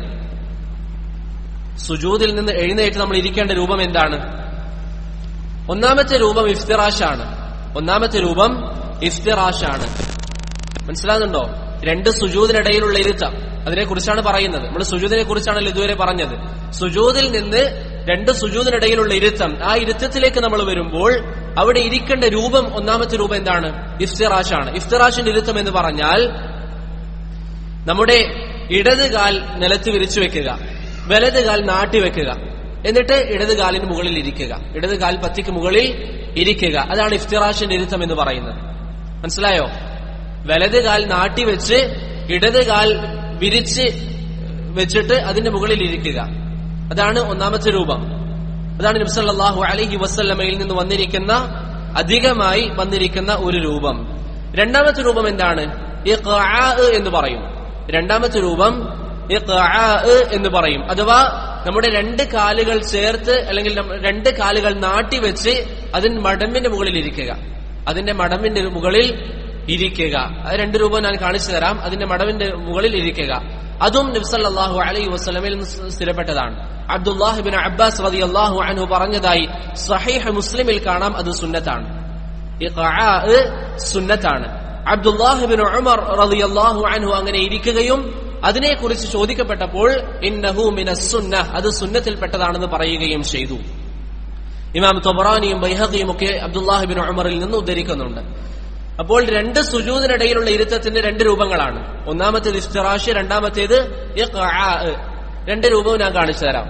സുജൂദിൽ നിന്ന് എഴുന്നേറ്റ് നമ്മൾ ഇരിക്കേണ്ട രൂപം എന്താണ് ഒന്നാമത്തെ രൂപം ഇഫ്തിറാഷാണ് ഒന്നാമത്തെ രൂപം ഇഫ്തിറാഷാണ് മനസ്സിലാകുന്നുണ്ടോ രണ്ട് സുജൂദിനിടയിലുള്ള ഇരുത്തം അതിനെക്കുറിച്ചാണ് പറയുന്നത് നമ്മൾ സുജൂദിനെ കുറിച്ചാണല്ലോ ഇതുവരെ പറഞ്ഞത് സുജൂദിൽ നിന്ന് രണ്ട് സുജൂദിനിടയിലുള്ള ഇരുത്തം ആ ഇരുത്തത്തിലേക്ക് നമ്മൾ വരുമ്പോൾ അവിടെ ഇരിക്കേണ്ട രൂപം ഒന്നാമത്തെ രൂപം എന്താണ് ഇഫ്തിറാഷാണ് ഇഫ്തിറാഷിന്റെ ഇരുത്തം എന്ന് പറഞ്ഞാൽ നമ്മുടെ ഇടത് കാൽ നിലത്ത് വിരിച്ചു വെക്കുക വലത് കാൽ നാട്ടി വെക്കുക എന്നിട്ട് ഇടത് കാലിന് മുകളിൽ ഇരിക്കുക ഇടത് കാൽ പത്തിക്ക് മുകളിൽ ഇരിക്കുക അതാണ് ഇഫ്തിറാഷിന്റെ ഇരുത്തം എന്ന് പറയുന്നത് മനസ്സിലായോ വലത് കാൽ നാട്ടി വെച്ച് ഇടത് കാൽ വിരിച്ച് വെച്ചിട്ട് അതിന്റെ മുകളിൽ ഇരിക്കുക അതാണ് ഒന്നാമത്തെ രൂപം അതാണ് നബ്സല്ലാഹു അലഹി വസ്ല്ലമയിൽ നിന്ന് വന്നിരിക്കുന്ന അധികമായി വന്നിരിക്കുന്ന ഒരു രൂപം രണ്ടാമത്തെ രൂപം എന്താണ് ഇഖ്ആ എന്ന് പറയും രണ്ടാമത്തെ രൂപം ഇഖ്ആ എന്ന് പറയും അഥവാ നമ്മുടെ രണ്ട് കാലുകൾ ചേർത്ത് അല്ലെങ്കിൽ നമ്മ- രണ്ട് കാലുകൾ നാട്ടി വെച്ച് അതിന് മടമ്പിന്റെ മുകളിൽ ഇരിക്കുക അതിന്റെ മടമ്പിന്റെ മുകളിൽ ഇരിക്കുക അത് രണ്ട് രൂപം ഞാൻ കാണിച്ചു തരാം അതിന്റെ മടവിന്റെ മുകളിൽ ഇരിക്കുക അതും നബ്സല്ലാഹു അലൈഹി വസ്ലമിൽ നിന്ന് സ്ഥിരപ്പെട്ടതാണ് അബ്ദുല്ലാഹിബിൻ അബ്ബാസ് റതി അള്ളാഹു അൻഹു പറഞ്ഞതായി സഹീഹ് മുസ്ലിമിൽ കാണാം അത് സുന്നത്താണ് ഇഖ്ആ സുന്നത്താണ് അബ്ദുല്ലാഹിബിൻ ഉമർ റളിയല്ലാഹു അൻഹു അങ്ങനെ ഇരിക്കുകയും അതിനെക്കുറിച്ച് ചോദിക്കപ്പെട്ടപ്പോൾ ഇന്നഹു മിനസ്സുന്ന അത് സുന്നത്തിൽപ്പെട്ടതാണെന്ന് പറയുകയും ചെയ്തു ഇമാം തൊബറാനിയും ബൈഹഖിയും ഒക്കെ അബ്ദുല്ലാഹിബിൻ ഉമറിൽ നിന്ന് ഉദ്ധരിക്കുന്നുണ്ട് അപ്പോൾ രണ്ട് സുജൂദിനിടയിലുള്ള ഇരുത്തത്തിന്റെ രണ്ട് രൂപങ്ങളാണ് ഒന്നാമത്തേത് ഇഫ്തിറാഷ് രണ്ടാമത്തേത് ഇഖ്ആ. രണ്ട് രൂപവും ഞാൻ കാണിച്ചു തരാം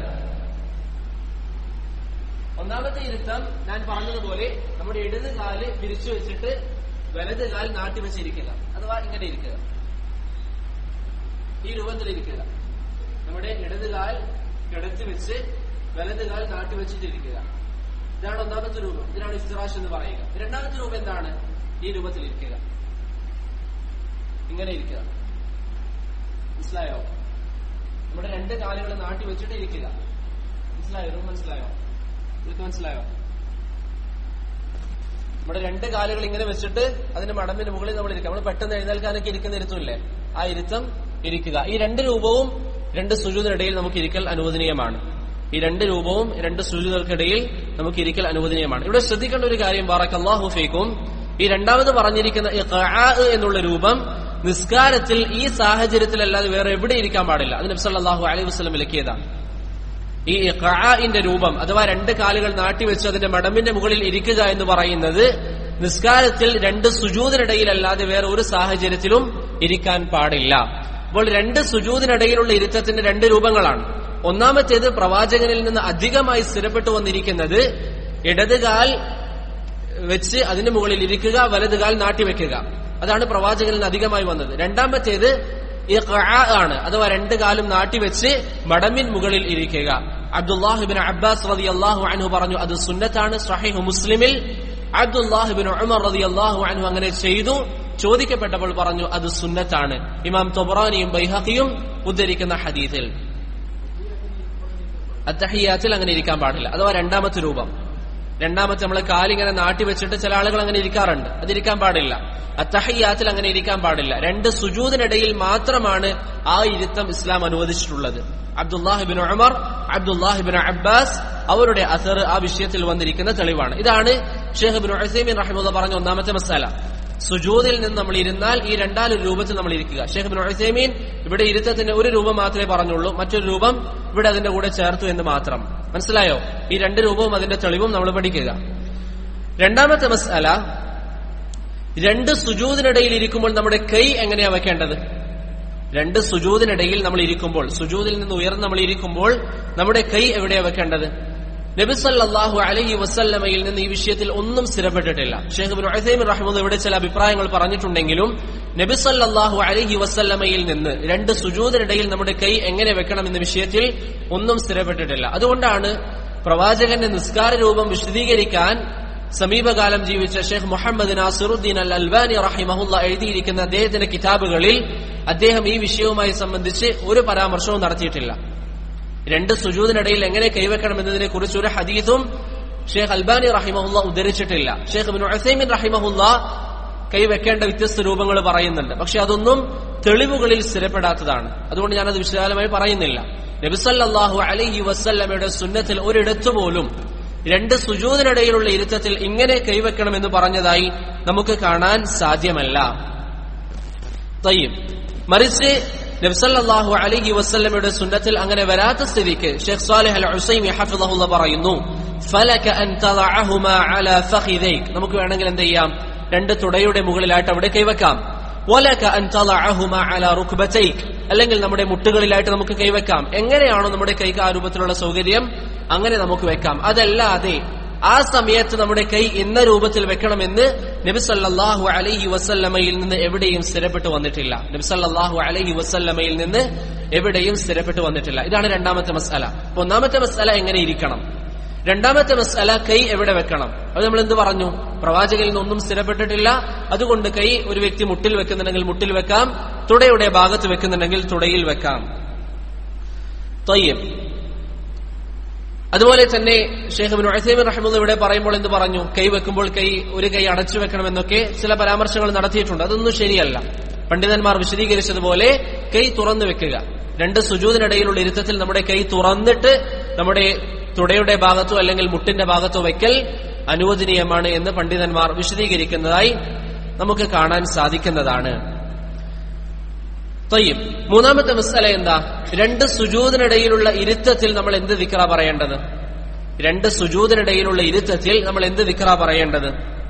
ഒന്നാമത്തെ ഇരുത്തം ഞാൻ പറഞ്ഞതുപോലെ നമ്മുടെ ഇടത് കാല് വിരിച്ചു വെച്ചിട്ട് വലത് കാൽ നാട്ടി വെച്ചിരിക്കുക അഥവാ ഇങ്ങനെ ഇരിക്കുക ഈ രൂപത്തിൽ ഇരിക്കുക നമ്മുടെ ഇടത് കാൽ കിടത്തി വെച്ച് വലത് കാൽ നാട്ടി വെച്ചിട്ടിരിക്കുക ഇതാണ് ഒന്നാമത്തെ രൂപം ഇതിനാണ് ഇഫ്തിറാഷ് എന്ന് പറയുക രണ്ടാമത്തെ രൂപം എന്താണ് ഈ രൂപത്തിൽ ഇരിക്കുക ഇങ്ങനെ ഇരിക്കുക മനസ്സിലായോ നമ്മുടെ രണ്ട് കാലുകൾ നാട്ടി വെച്ചിട്ട് ഇരിക്കുക മനസ്സിലായോ രൂപം മനസ്സിലായോ നിങ്ങൾക്ക് മനസ്സിലായോ നമ്മുടെ രണ്ട് കാലുകൾ ഇങ്ങനെ വെച്ചിട്ട് അതിന്റെ മടമ്പിന് മുകളിൽ നമ്മൾ ഇരിക്കുക നമ്മൾ പെട്ടെന്ന് എഴുന്നേൽക്കാനൊക്കെ ഇരിക്കുന്ന ഇരുത്തമില്ലേ ആ ഇരുത്തം ഇരിക്കുക ഈ രണ്ട് രൂപവും രണ്ട് സുജൂതിനിടയിൽ നമുക്ക് ഇരിക്കൽ അനുവദനീയമാണ് ഈ രണ്ട് രൂപവും രണ്ട് സുജൂതർക്കിടയിൽ നമുക്ക് ഇരിക്കൽ അനുവദനീയമാണ് ഇവിടെ ശ്രദ്ധിക്കേണ്ട ഒരു കാര്യം ബാറക്കല്ലാഹു ഫീക്കും ഈ രണ്ടാമത് പറഞ്ഞിരിക്കുന്ന ഇഖ്ആ എന്നുള്ള രൂപം നിസ്കാരത്തിൽ ഈ സാഹചര്യത്തിലല്ലാതെ വേറെ എവിടെ ഇരിക്കാൻ പാടില്ല അത് നബി സല്ലല്ലാഹു അലൈഹി വസല്ലം വിലക്കിയതാണ് ഈ ഇഖ്ആഇന്റെ രൂപം അഥവാ രണ്ട് കാലുകൾ നാട്ടിവെച്ച് അതിന്റെ മടമ്പിന്റെ മുകളിൽ ഇരിക്കുക എന്ന് പറയുന്നത് നിസ്കാരത്തിൽ രണ്ട് സുജൂതിനിടയിലല്ലാതെ വേറെ ഒരു സാഹചര്യത്തിലും ഇരിക്കാൻ പാടില്ല അപ്പോൾ രണ്ട് സുജൂതിനിടയിലുള്ള ഇരുത്തത്തിന്റെ രണ്ട് രൂപങ്ങളാണ് ഒന്നാമത്തേത് പ്രവാചകനിൽ നിന്ന് അധികമായി സ്ഥിരപ്പെട്ടു വന്നിരിക്കുന്നത് ഇടത് കാൽ വെച്ച് അതിന് മുകളിൽ ഇരിക്കുക വലത് കാൽ നാട്ടിവെക്കുക അതാണ് പ്രവാചകനിൽ നിന്ന് അധികമായി വന്നത് രണ്ടാമത്തേത് ഇഖ്ആ ആണ് അഥവാ രണ്ട് കാലും നാട്ടിവെച്ച് മടമിൻ മുകളിൽ ഇരിക്കുക അബ്ദുല്ലാഹിബിൻ അബ്ബാസ് റതി അള്ളാഹു അൻഹു പറഞ്ഞു അത് സുന്നത്താണ് സഹീഹ് മുസ്ലിമിൽ അബ്ദുല്ലാഹിബിൻ ഉമർ റതി അള്ളാഹു അൻഹു അങ്ങനെ ചെയ്തു ചോദിക്കപ്പെട്ടപ്പോൾ പറഞ്ഞു അത് സുന്നത്താണ് ഇമാം തൊബറാനിയും ബൈഹഖിയും ഉദ്ധരിക്കുന്ന ഹദീസിൽ അത്തഹിയാത്തിൽ അങ്ങനെ ഇരിക്കാൻ പാടില്ല അഥവാ രണ്ടാമത്തെ രൂപം രണ്ടാമത്തെ നമ്മൾ കാലിങ്ങനെ നാട്ടി വെച്ചിട്ട് ചില ആളുകൾ അങ്ങനെ ഇരിക്കാറുണ്ട് അതിരിക്കാൻ പാടില്ല അത്തഹയ്യാത്തിൽ അങ്ങനെ ഇരിക്കാൻ പാടില്ല രണ്ട് സുജൂദിനിടയിൽ മാത്രമാണ് ആ ഇരുത്തം ഇസ്ലാം അനുവദിച്ചിട്ടുള്ളത് അബ്ദുല്ലാഹിബിൻ ഉമർ അബ്ദുല്ലാഹിബിൻ അബ്ബാസ് അവരുടെ അസർ ആ വിഷയത്തിൽ വന്നിരിക്കുന്ന തെളിവാണ് ഇതാണ് ഷെയ്ഖ് ബിൻ ഉസൈമീൻ റഹിമുള്ള പറഞ്ഞ ഒന്നാമത്തെ മസാല സുജൂദിൽ നിന്ന് നമ്മൾ ഇരുന്നാൽ ഈ രണ്ടാലൊരു രൂപത്തിൽ നമ്മൾ ഇരിക്കുക ഷെയ്ഖ് ബിൻ ഉസൈമീൻ ഇവിടെ ഇരുത്തത്തിന്റെ ഒരു രൂപം മാത്രമേ പറഞ്ഞുള്ളൂ മറ്റൊരു രൂപം ഇവിടെ അതിന്റെ കൂടെ ചേർത്തു എന്ന് മാത്രം മനസ്സിലായോ ഈ രണ്ട് രൂപവും അതിന്റെ തെളിവും നമ്മൾ പഠിക്കുക രണ്ടാമത്തെ മസാല രണ്ട് സുജൂദിനിടയിൽ ഇരിക്കുമ്പോൾ നമ്മുടെ കൈ എങ്ങനെയാ വെക്കേണ്ടത് രണ്ട് സുജൂദിനിടയിൽ നമ്മൾ ഇരിക്കുമ്പോൾ സുജൂദിൽ നിന്ന് ഉയർന്ന് നമ്മൾ ഇരിക്കുമ്പോൾ നമ്മുടെ കൈ എവിടെയാ വെക്കേണ്ടത് നബി സല്ലല്ലാഹു അലൈഹി വസല്ലമയിൽ നിന്ന് ഈ വിഷയത്തിൽ ഒന്നും സ്ഥിരപ്പെട്ടിട്ടില്ല ഷെയ്ഖ് ബിൻ ഉസൈമിൻ റഹ്മദ് ഇവിടെ ചില അഭിപ്രായങ്ങൾ പറഞ്ഞിട്ടുണ്ടെങ്കിലും നബി സല്ലല്ലാഹു അലൈഹി വസല്ലമയിൽ നിന്ന് രണ്ട് സുജൂദിനിടയിൽ നമ്മുടെ കൈ എങ്ങനെ വെക്കണം എന്ന വിഷയത്തിൽ ഒന്നും സ്ഥിരപ്പെട്ടിട്ടില്ല അതുകൊണ്ടാണ് പ്രവാചകന്റെ നിസ്കാര രൂപം വിശദീകരിക്കാൻ സമീപകാലം ജീവിച്ച ഷെയ്ഖ് മുഹമ്മദ് നാസിറുദ്ദീൻ അൽ അൽവാനി റഹിമഹുല്ല എഴുതിയിരിക്കുന്ന അദ്ദേഹത്തിന്റെ കിതാബുകളിൽ അദ്ദേഹം ഈ വിഷയവുമായി സംബന്ധിച്ച് ഒരു പരാമർശവും നടത്തിയിട്ടില്ല രണ്ട് സുജൂദിനിടയിൽ എങ്ങനെ കൈവെക്കണം എന്നതിനെ കുറിച്ച് ഒരു ഹദീസും ഷെയ്ഖ് അൽബാനി റഹിമഹുല്ല ഉദ്ധരിച്ചിട്ടില്ല ഷെയ്ഖ് ബിൻ ഉസൈമിൻ റഹിമഹുല്ല കൈവെക്കേണ്ട വ്യത്യസ്ത രൂപങ്ങൾ പറയുന്നുണ്ട് പക്ഷെ അതൊന്നും തെളിവുകളിൽ സ്ഥിരപ്പെടാത്തതാണ് അതുകൊണ്ട് ഞാനത് വിശാലമായി പറയുന്നില്ല നബിസല്ലാഹു അലൈഹി വസല്ലമയുടെ സുന്നത്തിൽ ഒരിടത്തു പോലും രണ്ട് സുജൂദിനിടയിലുള്ള ഇരുത്തത്തിൽ ഇങ്ങനെ കൈവെക്കണമെന്ന് പറഞ്ഞതായി നമുക്ക് കാണാൻ സാധ്യമല്ല തയ്യം മറിച്ച് നബ്സല്ലാഹു അലൈഹി വസ്ല്ലമയുടെ സുന്നത്തിൽ അങ്ങനെ വരാത്ത സ്ഥിതിക്ക് ഷെയ്ഖ് സാലിഹ് അൽ ഹുസൈമി ഹഫിദഹുല്ല പറയുന്നു ഫലക അൻ തദഅഹുമാ അലാ ഫഖിദൈക് നമുക്ക് വേണമെങ്കിൽ എന്ത് ചെയ്യാം രണ്ട് തുടയുടെ മുകളിലായിട്ട് അവിടെ കൈവെക്കാം വലക അൻ തദഅഹുമാ അലാ റുക്ബതൈക് അല്ലെങ്കിൽ നമ്മുടെ മുട്ടുകളിലായിട്ട് നമുക്ക് കൈവെക്കാം എങ്ങനെയാണോ നമ്മുടെ കൈക്ക് ആ രൂപത്തിലുള്ള സൗകര്യം അങ്ങനെ നമുക്ക് വെക്കാം അതല്ലാതെ ആ സമയത്ത് നമ്മുടെ കൈ ഇന്ന രൂപത്തിൽ വെക്കണമെന്ന് നബിസല്ലാഹു അലൈഹി വസല്ലമയിൽ നിന്ന് എവിടെയും സ്ഥിരപ്പെട്ടു വന്നിട്ടില്ല നബിസല്ലാഹു അലൈഹി വസല്ലമയിൽ നിന്ന് എവിടെയും സ്ഥിരപ്പെട്ടു വന്നിട്ടില്ല ഇതാണ് രണ്ടാമത്തെ മസാല അപ്പൊ ഒന്നാമത്തെ മസാല എങ്ങനെ ഇരിക്കണം രണ്ടാമത്തെ മസാല കൈ എവിടെ വെക്കണം അത് നമ്മൾ എന്ത് പറഞ്ഞു പ്രവാചകയിൽ നിന്നൊന്നും സ്ഥിരപ്പെട്ടിട്ടില്ല അതുകൊണ്ട് കൈ ഒരു വ്യക്തി മുട്ടിൽ വെക്കുന്നുണ്ടെങ്കിൽ മുട്ടിൽ വെക്കാം തുടയുടെ ഭാഗത്ത് വെക്കുന്നുണ്ടെങ്കിൽ തുടയിൽ വെക്കാം തൊയ്യം അതുപോലെ തന്നെ ഷെയ്ഖ് ബിൻ ഉസൈമിൻ റഹ്മുല്ല ഇവിടെ പറയുമ്പോൾ എന്ത് പറഞ്ഞു കൈ വെക്കുമ്പോൾ കൈ ഒരു കൈ അടച്ചു വെക്കണമെന്നൊക്കെ ചില പരാമർശങ്ങൾ നടത്തിയിട്ടുണ്ട് അതൊന്നും ശരിയല്ല പണ്ഡിതന്മാർ വിശദീകരിച്ചതുപോലെ കൈ തുറന്നു വെക്കുക രണ്ട് സുജൂതിനിടയിലുള്ള ഇരുത്തത്തിൽ നമ്മുടെ കൈ തുറന്നിട്ട് നമ്മുടെ തുടയുടെ ഭാഗത്തോ അല്ലെങ്കിൽ മുട്ടിന്റെ ഭാഗത്തോ വെക്കൽ അനുവദനീയമാണ് എന്ന് പണ്ഡിതന്മാർ വിശദീകരിക്കുന്നതായി നമുക്ക് കാണാൻ സാധിക്കുന്നതാണ് തൊയ്യും മൂന്നാമത്തെ മസാല എന്താ രണ്ട് സുജൂതിനിടയിലുള്ള ഇരുത്തത്തിൽ നമ്മൾ എന്ത് ദിക്ര പറയേണ്ടത് രണ്ട് സുജൂതിനിടയിലുള്ള ഇരുത്തത്തിൽ നമ്മൾ എന്ത് ദിക്ര പറയേണ്ടത്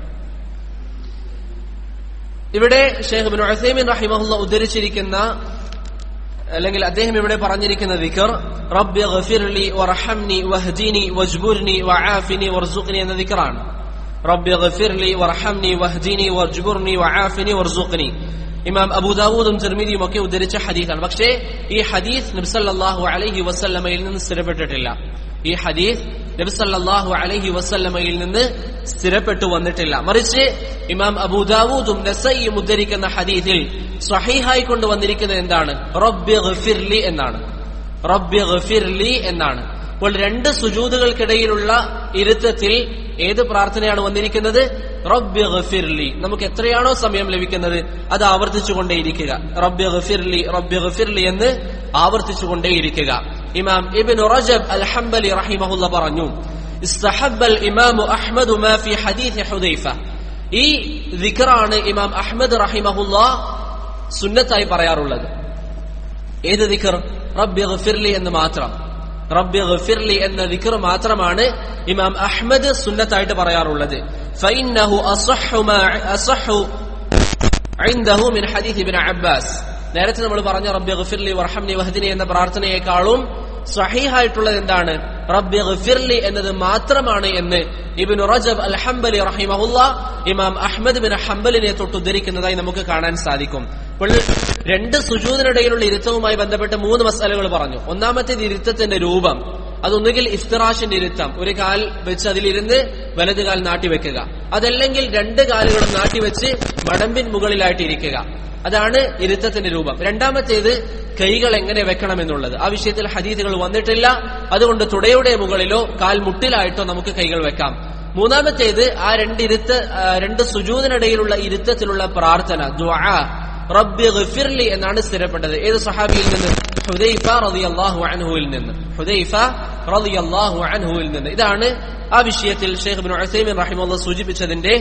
ഇവിടെ ഷെയ്ഖ് ബിൻ ഉസൈമിൻ റഹിമഹുല്ല ഉദ്ധരിച്ചിരിക്കുന്ന അല്ലെങ്കിൽ അദ്ദേഹം ഇവിടെ പറഞ്ഞിരിക്കുന്ന ദിക്കർ റബ്ബി ഗഫിർലി വറഹംനി വഹ്ദിനി വജ്ബുർനി വആഫിനി വർസുഖ്നി എന്ന ദിക്കറാണ് റബ്ബി ഗഫിർലി വറഹംനി വഹ്ദിനി വജ്ബുർനി വആഫിനി വർസുഖ്നി ഇമാം അബൂദാവൂദും തിർമിദിയും ഒക്കെ ഉദ്ധരിച്ച ഹദീസാണ് പക്ഷേ ഈ ഹദീസ് നബ്സല്ലാഹു അലൈഹി വസല്ലമയിൽ നിന്ന് സ്ഥിരപ്പെട്ടിട്ടില്ല ഈ ഹദീസ് നബ്സല്ലാഹു അലൈഹി വസല്ലമയിൽ നിന്ന് സ്ഥിരപ്പെട്ടു വന്നിട്ടില്ല മറിച്ച് ഇമാം അബൂദാവൂദും നസയും ഉദ്ധരിക്കുന്ന ഹദീസിൽ സ്വഹീഹായി കൊണ്ടുവന്നിരിക്കുന്നത് എന്താണ് റബ്ബി ഗഫിർലി എന്നാണ് റബ്ബി ഗഫിർലി എന്നാണ് അപ്പോൾ രണ്ട് സുജൂതുകൾക്കിടയിലുള്ള ഇരുത്തത്തിൽ ഏത് പ്രാർത്ഥനയാണ് വന്നിരിക്കുന്നത് റബ്ബി ഗഫിർലി നമുക്ക് എത്രയാണോ സമയം ലഭിക്കുന്നത് അത് ആവർത്തിച്ചുകൊണ്ടേയിരിക്കുക റബ്ബി ഗഫിർലി റബ്ബി ഗഫിർലി എന്ന് ആവർത്തിച്ചുകൊണ്ടേയിരിക്കുക ഇമാം ഇബിൻ റജബ് അൽ ഹംബലി റഹിമഹുല്ല പറഞ്ഞു ഇസ്തഹബ്ബൽ ഇമാമു അഹ്മദ് മാ ഫി ഹദീസ് ഹുദൈഫ ഈ ദിക്റാണ് ഇമാം അഹ്മദ് റഹിമഹുല്ല സുന്നത്തായി പറയാറുള്ളത് ഏത് ദിക്ർ റബ്ബി ഗഫിർലി എന്ന് മാത്രം റബ്ബി ഗഫിർലി എന്ന ദിക്ർ മാത്രമാണ് ഇമാം അഹ്മദ് സുന്നത്തായിട്ട് പറയാറുള്ളത് ഫൈന്നഹു അസഹു മാ അസഹു عنده من حديث ابن عباس നേരത്തെ നമ്മൾ പറഞ്ഞ റബ്ബി ഗഫിർലി വർഹംനി വഹദിനി എന്ന പ്രാർത്ഥനയെക്കാളും സഹീഹായിട്ടുള്ളത് എന്താണ് റബ്ബി ഗഫിർലി എന്നത് മാത്രമാണ് എന്ന് ഇബിൻ റജബ് അൽ ഹംബലി റഹിമഹുല്ല ഇമാം അഹ്മദ് ബിൻ ഹംബലിനെ തൊട്ട് ഉദ്ധരിക്കുന്നതായി നമുക്ക് കാണാൻ സാധിക്കും അപ്പോൾ രണ്ട് സുജൂദിനിടയിലുള്ള ഇരുത്തവുമായി ബന്ധപ്പെട്ട് മൂന്ന് മസാലകൾ പറഞ്ഞു ഒന്നാമത്തേത് ഇരുത്തത്തിന്റെ രൂപം അതൊന്നുകിൽ ഇഫ്തിറാഷിന്റെ ഇരുത്തം ഒരു കാൽ വെച്ച് അതിലിരുന്ന് വലത് കാൽ നാട്ടിവെക്കുക അതല്ലെങ്കിൽ രണ്ട് കാലുകളും നാട്ടിവെച്ച് മടമ്പിൻ മുകളിലായിട്ട് ഇരിക്കുക അതാണ് ഇരുത്തത്തിന്റെ രൂപം രണ്ടാമത്തേത് കൈകൾ എങ്ങനെ വെക്കണം എന്നുള്ളത് ആ വിഷയത്തിൽ ഹദീദുകൾ വന്നിട്ടില്ല അതുകൊണ്ട് തുടയുടെ മുകളിലോ കാൽ മുട്ടിലായിട്ടോ നമുക്ക് കൈകൾ വെക്കാം മൂന്നാമത്തേത് ആ രണ്ട് ഇരുത്ത ആ, രണ്ട് സുജൂതിനിടയിലുള്ള ഇരുത്തത്തിലുള്ള പ്രാർത്ഥന ദുആ റബ്ബി ഗഫിർലി എന്നാണ് സ്ഥിരപ്പെട്ടത് ഏത് സഹാബിയിൽ നിന്ന് ഹുദൈഫ റളിയല്ലാഹു അൻഹുവിൽ നിന്ന് ഹുദൈഫ റളിയല്ലാഹു അൻഹുവിൽ നിന്ന് ഇതാണ് ആ വിഷയത്തിൽ ഷെയ്ഖ് ഇബ്നു ഉസൈമിൻ റഹിമഹുള്ള സൂചിപ്പിച്ചതിന്റെ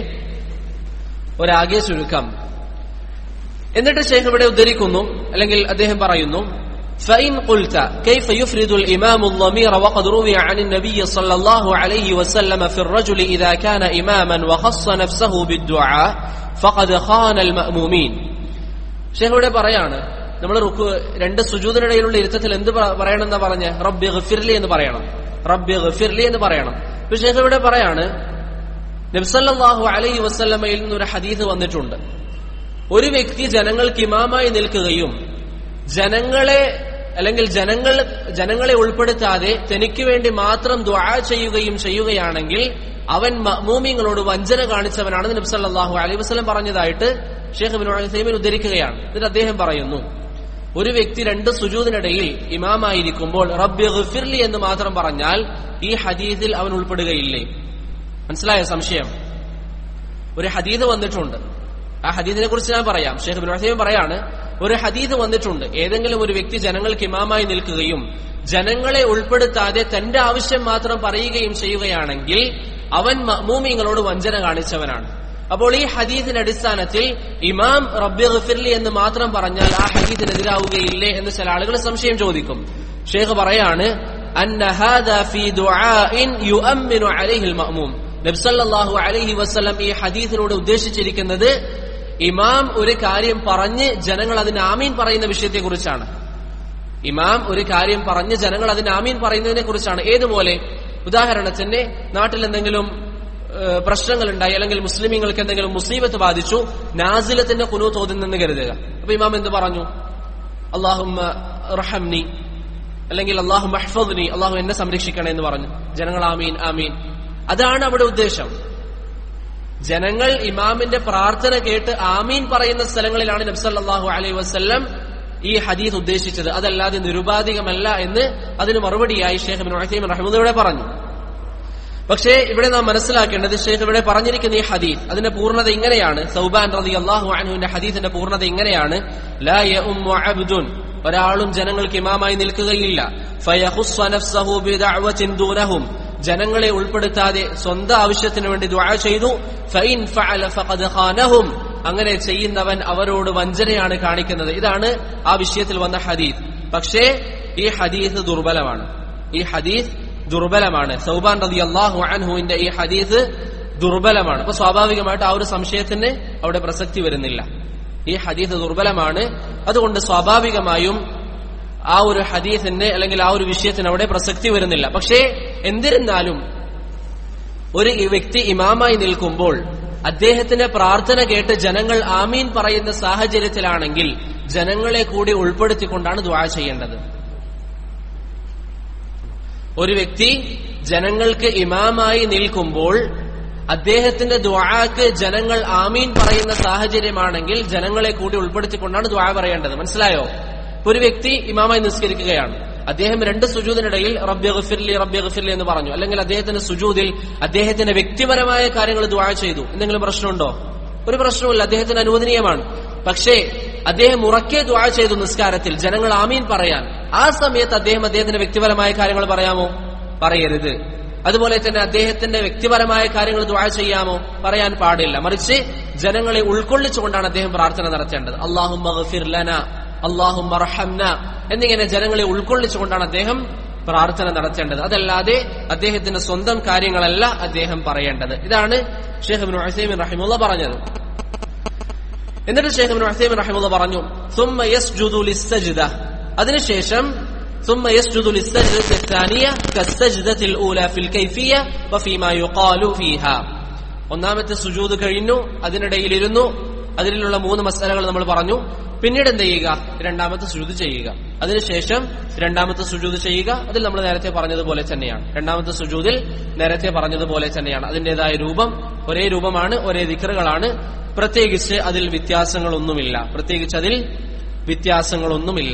ഒരാകെ ചുരുക്കം എന്നിട്ട് ഷെയ്ഖ് ഇവിടെ ഉദ്ധരിക്കുന്നു അല്ലെങ്കിൽ അദ്ദേഹം പറയുന്നു فإن قلت كيف يفرد الإمام الضمير وقد روي عن النبي صلى الله عليه وسلم في الرجل إذا كان إماما وخص نفسه بالدعاء فقد خان المأمومين ഷെയ്ഖ് ഇവിടെ പറയാണ് നമ്മൾ റുക്കു രണ്ട് സുജൂദിനിടയിലുള്ള ഇരുത്തത്തിൽ എന്ത് പ- പറയണമെന്നാ പറഞ്ഞ റബ്ബി ഗഫിർലി എന്ന് പറയണം റബ്ബി ഗഫിർലി എന്ന് പറയണം ഇപ്പൊ ഷെയ്ഖ് ഇവിടെ പറയാണ് നബ്സല്ലാഹു അലൈഹി വസ്ല്ലമയിൽ നിന്നൊരു ഹദീസ് വന്നിട്ടുണ്ട് ഒരു വ്യക്തി ജനങ്ങൾക്ക് ഇമാമായി നിൽക്കുകയും ജനങ്ങളെ അല്ലെങ്കിൽ ജനങ്ങൾ ജനങ്ങളെ ഉൾപ്പെടുത്താതെ തനിക്ക് വേണ്ടി മാത്രം ദുആ ചെയ്യുകയും ചെയ്യുകയാണെങ്കിൽ അവൻ മൂമിങ്ങളോട് വഞ്ചന കാണിച്ചവനാണെന്ന് നബ്സല്ലാഹു അലൈഹി വസ്ലം പറഞ്ഞതായിട്ട് ഷേഖ് ബിൻ ഉസൈമിൻ ഉദ്ധരിക്കുകയാണ് എന്നിട്ട് അദ്ദേഹം പറയുന്നു ഒരു വ്യക്തി രണ്ട് സുജൂദിനിടയിൽ ഇമാമായിരിക്കുമ്പോൾ റബ്ബി ഗഫിർലി എന്ന് മാത്രം പറഞ്ഞാൽ ഈ ഹദീസിൽ അവൻ ഉൾപ്പെടുകയില്ലേ മനസ്സിലായ സംശയം ഒരു ഹദീദ് വന്നിട്ടുണ്ട് ആ ഹദീദിനെ കുറിച്ച് ഞാൻ പറയാം ഷേഖ് ബിൻ ഉസൈമിൻ പറയാണ് ഒരു ഹദീദ് വന്നിട്ടുണ്ട് ഏതെങ്കിലും ഒരു വ്യക്തി ജനങ്ങൾക്ക് ഇമാമായി നിൽക്കുകയും ജനങ്ങളെ ഉൾപ്പെടുത്താതെ തന്റെ ആവശ്യം മാത്രം പറയുകയും ചെയ്യുകയാണെങ്കിൽ അവൻ മൂമിങ്ങളോട് വഞ്ചന കാണിച്ചവനാണ് അപ്പോൾ ഈ ഹദീദിന്റെ അടിസ്ഥാനത്തിൽ ഇമാം റബ്ബി ഗഫിർലി എന്ന് മാത്രം പറഞ്ഞാൽ ആ ഹദീദിനെതിരാവുകയില്ലേ എന്ന് ചില ആളുകൾ സംശയം ചോദിക്കും ഷേഖ് പറയാണ് നബ്സല്ലാഹു അലൈഹി വസ്ലം ഈ ഹദീദിനോട് ഉദ്ദേശിച്ചിരിക്കുന്നത് ഇമാം ഒരു കാര്യം പറഞ്ഞ് ജനങ്ങൾ അതിന് ആമീൻ പറയുന്ന വിഷയത്തെക്കുറിച്ചാണ് ഇമാം ഒരു കാര്യം പറഞ്ഞ് ജനങ്ങൾ അതിന് ആമീൻ പറയുന്നതിനെ കുറിച്ചാണ് ഏതുപോലെ ഉദാഹരണത്തിന് നാട്ടിൽ എന്തെങ്കിലും പ്രശ്നങ്ങൾ ഉണ്ടായി അല്ലെങ്കിൽ മുസ്ലിമീങ്ങൾക്ക് എന്തെങ്കിലും മുസീബത്ത് ബാധിച്ചു നാസിലത്തിന്റെ കുനു തോന്നുന്നെന്ന് കരുതുക അപ്പൊ ഇമാം എന്ത് പറഞ്ഞു അള്ളാഹു റഹംനി അല്ലെങ്കിൽ അള്ളാഹു മഹ്ഫദ്നി അള്ളാഹു എന്നെ സംരക്ഷിക്കണേ എന്ന് പറഞ്ഞു ജനങ്ങൾ ആമീൻ ആമീൻ അതാണ് അവിടെ ഉദ്ദേശം ജനങ്ങൾ ഇമാമിന്റെ പ്രാർത്ഥന കേട്ട് ആമീൻ പറയുന്ന സ്ഥലങ്ങളിലാണ് നബ്സല്ലാഹു അലൈഹി വസ്ല്ലം ഈ ഹദീസ് ഉദ്ദേശിച്ചത് അതല്ലാതെ നിരുപാധികമല്ല എന്ന് അതിന് മറുപടിയായി ഷേഖ് ബിൻ ഉസൈമിൻ റഹ്മദ് പറഞ്ഞു പക്ഷേ ഇവിടെ നാം മനസ്സിലാക്കേണ്ടത് ഷേഖ് ഇവിടെ പറഞ്ഞിരിക്കുന്ന ഈ ഹദീസ് അതിന്റെ പൂർണ്ണത ഇങ്ങനെയാണ് സൗബാൻ റതി അള്ളാഹു അനുവിന്റെ ഹദീസിന്റെ പൂർണ്ണത ഇങ്ങനെയാണ് ലാ യഉമ്മു അബ്ദുൻ ഒരാളും ജനങ്ങൾക്ക് ഇമാമായി നിൽക്കുകയില്ല ഫയഹുസ്സ നഫ്സഹു ബിദഅവത്തിൻ ദൂനഹും ജനങ്ങളെ ഉൾപ്പെടുത്താതെ സ്വന്തം ആവശ്യത്തിന് വേണ്ടി ദുആ ചെയ്തു ഫൈൻ ഫഅല ഫഖദ് ഖാനഹും അങ്ങനെ ചെയ്യുന്നവൻ അവരോട് വഞ്ചനയാണ് കാണിക്കുന്നത് ഇതാണ് ആ വിഷയത്തിൽ വന്ന ഹദീസ് പക്ഷേ ഈ ഹദീസ് ദുർബലമാണ് ഈ ഹദീസ് ദുർബലമാണ് സൗബാൻ റതി അള്ളാഹു അൻഹുവിന്റെ ഈ ഹദീസ് ദുർബലമാണ് അപ്പൊ സ്വാഭാവികമായിട്ട് ആ ഒരു സംശയത്തിന് അവിടെ പ്രസക്തി വരുന്നില്ല ഈ ഹദീസ് ദുർബലമാണ് അതുകൊണ്ട് സ്വാഭാവികമായും ആ ഒരു ഹദീസിന് അല്ലെങ്കിൽ ആ ഒരു വിഷയത്തിന് അവിടെ പ്രസക്തി വരുന്നില്ല പക്ഷേ എന്നിരുന്നാലും ഒരു വ്യക്തി ഇമാമായി നിൽക്കുമ്പോൾ അദ്ദേഹത്തിന്റെ പ്രാർത്ഥന കേട്ട് ജനങ്ങൾ ആമീൻ പറയുന്ന സാഹചര്യത്തിലാണെങ്കിൽ ജനങ്ങളെ കൂടി ഉൾപ്പെടുത്തിക്കൊണ്ടാണ് ദ്വാ ചെയ്യേണ്ടത് ഒരു വ്യക്തി ജനങ്ങൾക്ക് ഇമാമായി നിൽക്കുമ്പോൾ അദ്ദേഹത്തിന്റെ ദ്വാക്ക് ജനങ്ങൾ ആമീൻ പറയുന്ന സാഹചര്യമാണെങ്കിൽ ജനങ്ങളെ കൂടി ഉൾപ്പെടുത്തിക്കൊണ്ടാണ് ദ്വാ പറയേണ്ടത് മനസ്സിലായോ ഒരു വ്യക്തി ഇമാമായി നിസ്കരിക്കുകയാണ് അദ്ദേഹം രണ്ട് സുജൂദിനിടയിൽ റബ്ബി ഗഫിർലി റബ്ബി ഗഫിർലി എന്ന് പറഞ്ഞു അല്ലെങ്കിൽ അദ്ദേഹത്തിന്റെ സുജൂദിൽ അദ്ദേഹത്തിന്റെ വ്യക്തിപരമായ കാര്യങ്ങൾ ദ്വാ ചെയ്തു എന്തെങ്കിലും പ്രശ്നമുണ്ടോ ഒരു പ്രശ്നവുമില്ല അദ്ദേഹത്തിന് അനുവദനീയമാണ് പക്ഷേ അദ്ദേഹം ഉറക്കെ ദ്വാ ചെയ്തു നിസ്കാരത്തിൽ ജനങ്ങൾ ആമീൻ പറയാൻ ആ സമയത്ത് അദ്ദേഹം അദ്ദേഹത്തിന്റെ വ്യക്തിപരമായ കാര്യങ്ങൾ പറയാമോ പറയരുത് അതുപോലെ തന്നെ അദ്ദേഹത്തിന്റെ വ്യക്തിപരമായ കാര്യങ്ങൾ ദ്വാ ചെയ്യാമോ പറയാൻ പാടില്ല മറിച്ച് ജനങ്ങളെ ഉൾക്കൊള്ളിച്ചുകൊണ്ടാണ് അദ്ദേഹം പ്രാർത്ഥന നടത്തേണ്ടത് അള്ളാഹു അള്ളാഹു മർഹംന എന്നിങ്ങനെ ജനങ്ങളെ ഉൾക്കൊള്ളിച്ചുകൊണ്ടാണ് അദ്ദേഹം പ്രാർത്ഥന നടത്തേണ്ടത് അതല്ലാതെ അദ്ദേഹത്തിന്റെ സ്വന്തം കാര്യങ്ങളല്ല അദ്ദേഹം പറയേണ്ടത് ഇതാണ് ഷെയ്ഖ് ബിൻ ഉസൈമിൻ റഹിമുള്ള പറഞ്ഞത് എന്നിട്ട് ഷെയ്ഖ് ബിൻ ഉസൈമിൻ റഹിമുള്ള പറഞ്ഞു ثم يسجد للسجدة അതിനുശേഷം ثم يسجد للسجدة الثانية كالسجدة الأولى في الكيفية وفيما يقال فيها ഒന്നാമത്തെ സുജൂദ് കഴിഞ്ഞു അതിനിടയിലിരുന്നു അതിലുള്ള മൂന്ന് മസാലകൾ നമ്മൾ പറഞ്ഞു പിന്നീട് എന്ത് ചെയ്യുക രണ്ടാമത്തെ സുജൂദ് ചെയ്യുക അതിനുശേഷം രണ്ടാമത്തെ സുജൂദ് ചെയ്യുക അതിൽ നമ്മൾ നേരത്തെ പറഞ്ഞതുപോലെ തന്നെയാണ് രണ്ടാമത്തെ സുജൂദിൽ നേരത്തെ പറഞ്ഞതുപോലെ തന്നെയാണ് അതിന്റേതായ രൂപം ഒരേ രൂപമാണ് ഒരേ ദിക്കറുകളാണ് പ്രത്യേകിച്ച് അതിൽ വ്യത്യാസങ്ങളൊന്നുമില്ല പ്രത്യേകിച്ച് അതിൽ വ്യത്യാസങ്ങളൊന്നുമില്ല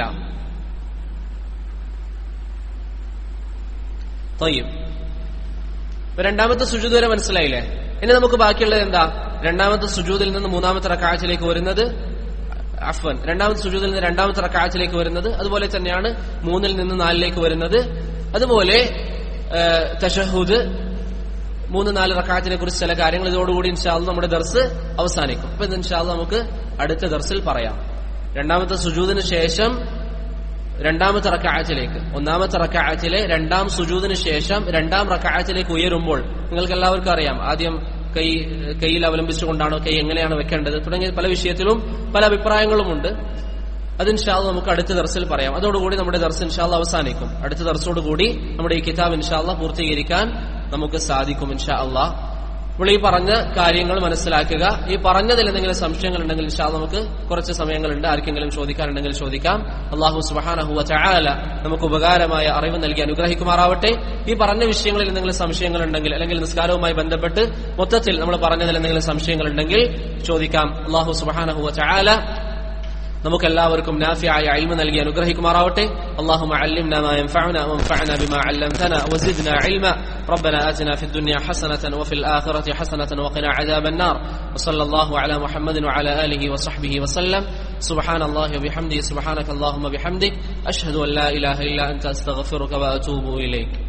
തൊയ്യും രണ്ടാമത്തെ സുജൂദ് വരെ മനസ്സിലായില്ലേ ഇനി നമുക്ക് ബാക്കിയുള്ളത് എന്താ രണ്ടാമത്തെ സുജൂദിൽ നിന്ന് മൂന്നാമത്തെ റക്കാഴ്ചയിലേക്ക് വരുന്നത് അഫൻ രണ്ടാമത്തെ സുജൂദിൽ നിന്ന് രണ്ടാമത്തെ റക്കാഴ്ചയിലേക്ക് വരുന്നത് അതുപോലെ തന്നെയാണ് മൂന്നിൽ നിന്ന് നാലിലേക്ക് വരുന്നത് അതുപോലെ തഷഹുദ് മൂന്ന് നാല് റക്കാത്തിനെ കുറിച്ച് ചില കാര്യങ്ങൾ ഇതോടുകൂടി ഇൻഷാല് നമ്മുടെ ദർസ് അവസാനിക്കും അപ്പൊ ഇത് ഇൻഷാല് നമുക്ക് അടുത്ത ദർസിൽ പറയാം രണ്ടാമത്തെ സുജൂദിന് ശേഷം രണ്ടാമത്തെ റക്കായത്തിലേക്ക് ഒന്നാമത്തെ റക്കായത്തിലെ രണ്ടാം സുജൂദിന് ശേഷം രണ്ടാം റക്കായത്തിലേക്ക് ഉയരുമ്പോൾ നിങ്ങൾക്ക് എല്ലാവർക്കും അറിയാം ആദ്യം കൈ കൈയിൽ അവലംബിച്ചുകൊണ്ടാണോ കൈ എങ്ങനെയാണ് വെക്കേണ്ടത് തുടങ്ങിയ പല വിഷയത്തിലും പല അഭിപ്രായങ്ങളുമുണ്ട് അത് ഇൻഷാല് നമുക്ക് അടുത്ത ദർസിൽ പറയാം അതോടുകൂടി നമ്മുടെ ദർസ് ഇൻഷാല്ല അവസാനിക്കും അടുത്ത ദർസോടുകൂടി നമ്മുടെ ഈ കിതാബ് ഇൻഷാല്ല പൂർത്തീകരിക്കാൻ നമുക്ക് സാധിക്കും ഇൻഷാ അള്ളാഹ് നമ്മൾ ഈ പറഞ്ഞ കാര്യങ്ങൾ മനസ്സിലാക്കുക ഈ പറഞ്ഞതിൽ എന്തെങ്കിലും സംശയങ്ങൾ ഉണ്ടെങ്കിൽ ഇൻഷാ അല്ലാ നമുക്ക് കുറച്ച് സമയങ്ങളുണ്ട് ആർക്കെങ്കിലും ചോദിക്കാനുണ്ടെങ്കിൽ ചോദിക്കാം അള്ളാഹു സുബാനഹുവ ചായാല നമുക്ക് ഉപകാരമായ അറിവ് നൽകി അനുഗ്രഹിക്കുമാറാവട്ടെ ഈ പറഞ്ഞ വിഷയങ്ങളിൽ എന്തെങ്കിലും സംശയങ്ങൾ ഉണ്ടെങ്കിൽ അല്ലെങ്കിൽ നിസ്കാരവുമായി ബന്ധപ്പെട്ട് മൊത്തത്തിൽ നമ്മൾ പറഞ്ഞതിൽ എന്തെങ്കിലും സംശയങ്ങൾ ഉണ്ടെങ്കിൽ ചോദിക്കാം അള്ളാഹു സുബാനഹുവ ചായാല നമുക്കെല്ലാവർക്കും നാഫിയായ അൽമ നൽകി അനുഗ്രഹിക്കുമാറാവട്ടെ اللهم علمنا ما ينفعنا وانفعنا بما علمتنا وزدنا علما ربنا آتنا في الدنيا حسنة وفي الآخرة حسنة وقنا عذاب النار وصلى الله على محمد وعلى آله وصحبه وسلم سبحان الله وبحمده سبحانك اللهم بحمدك أشهد أن لا إله إلا أنت أستغفرك وأتوب إليك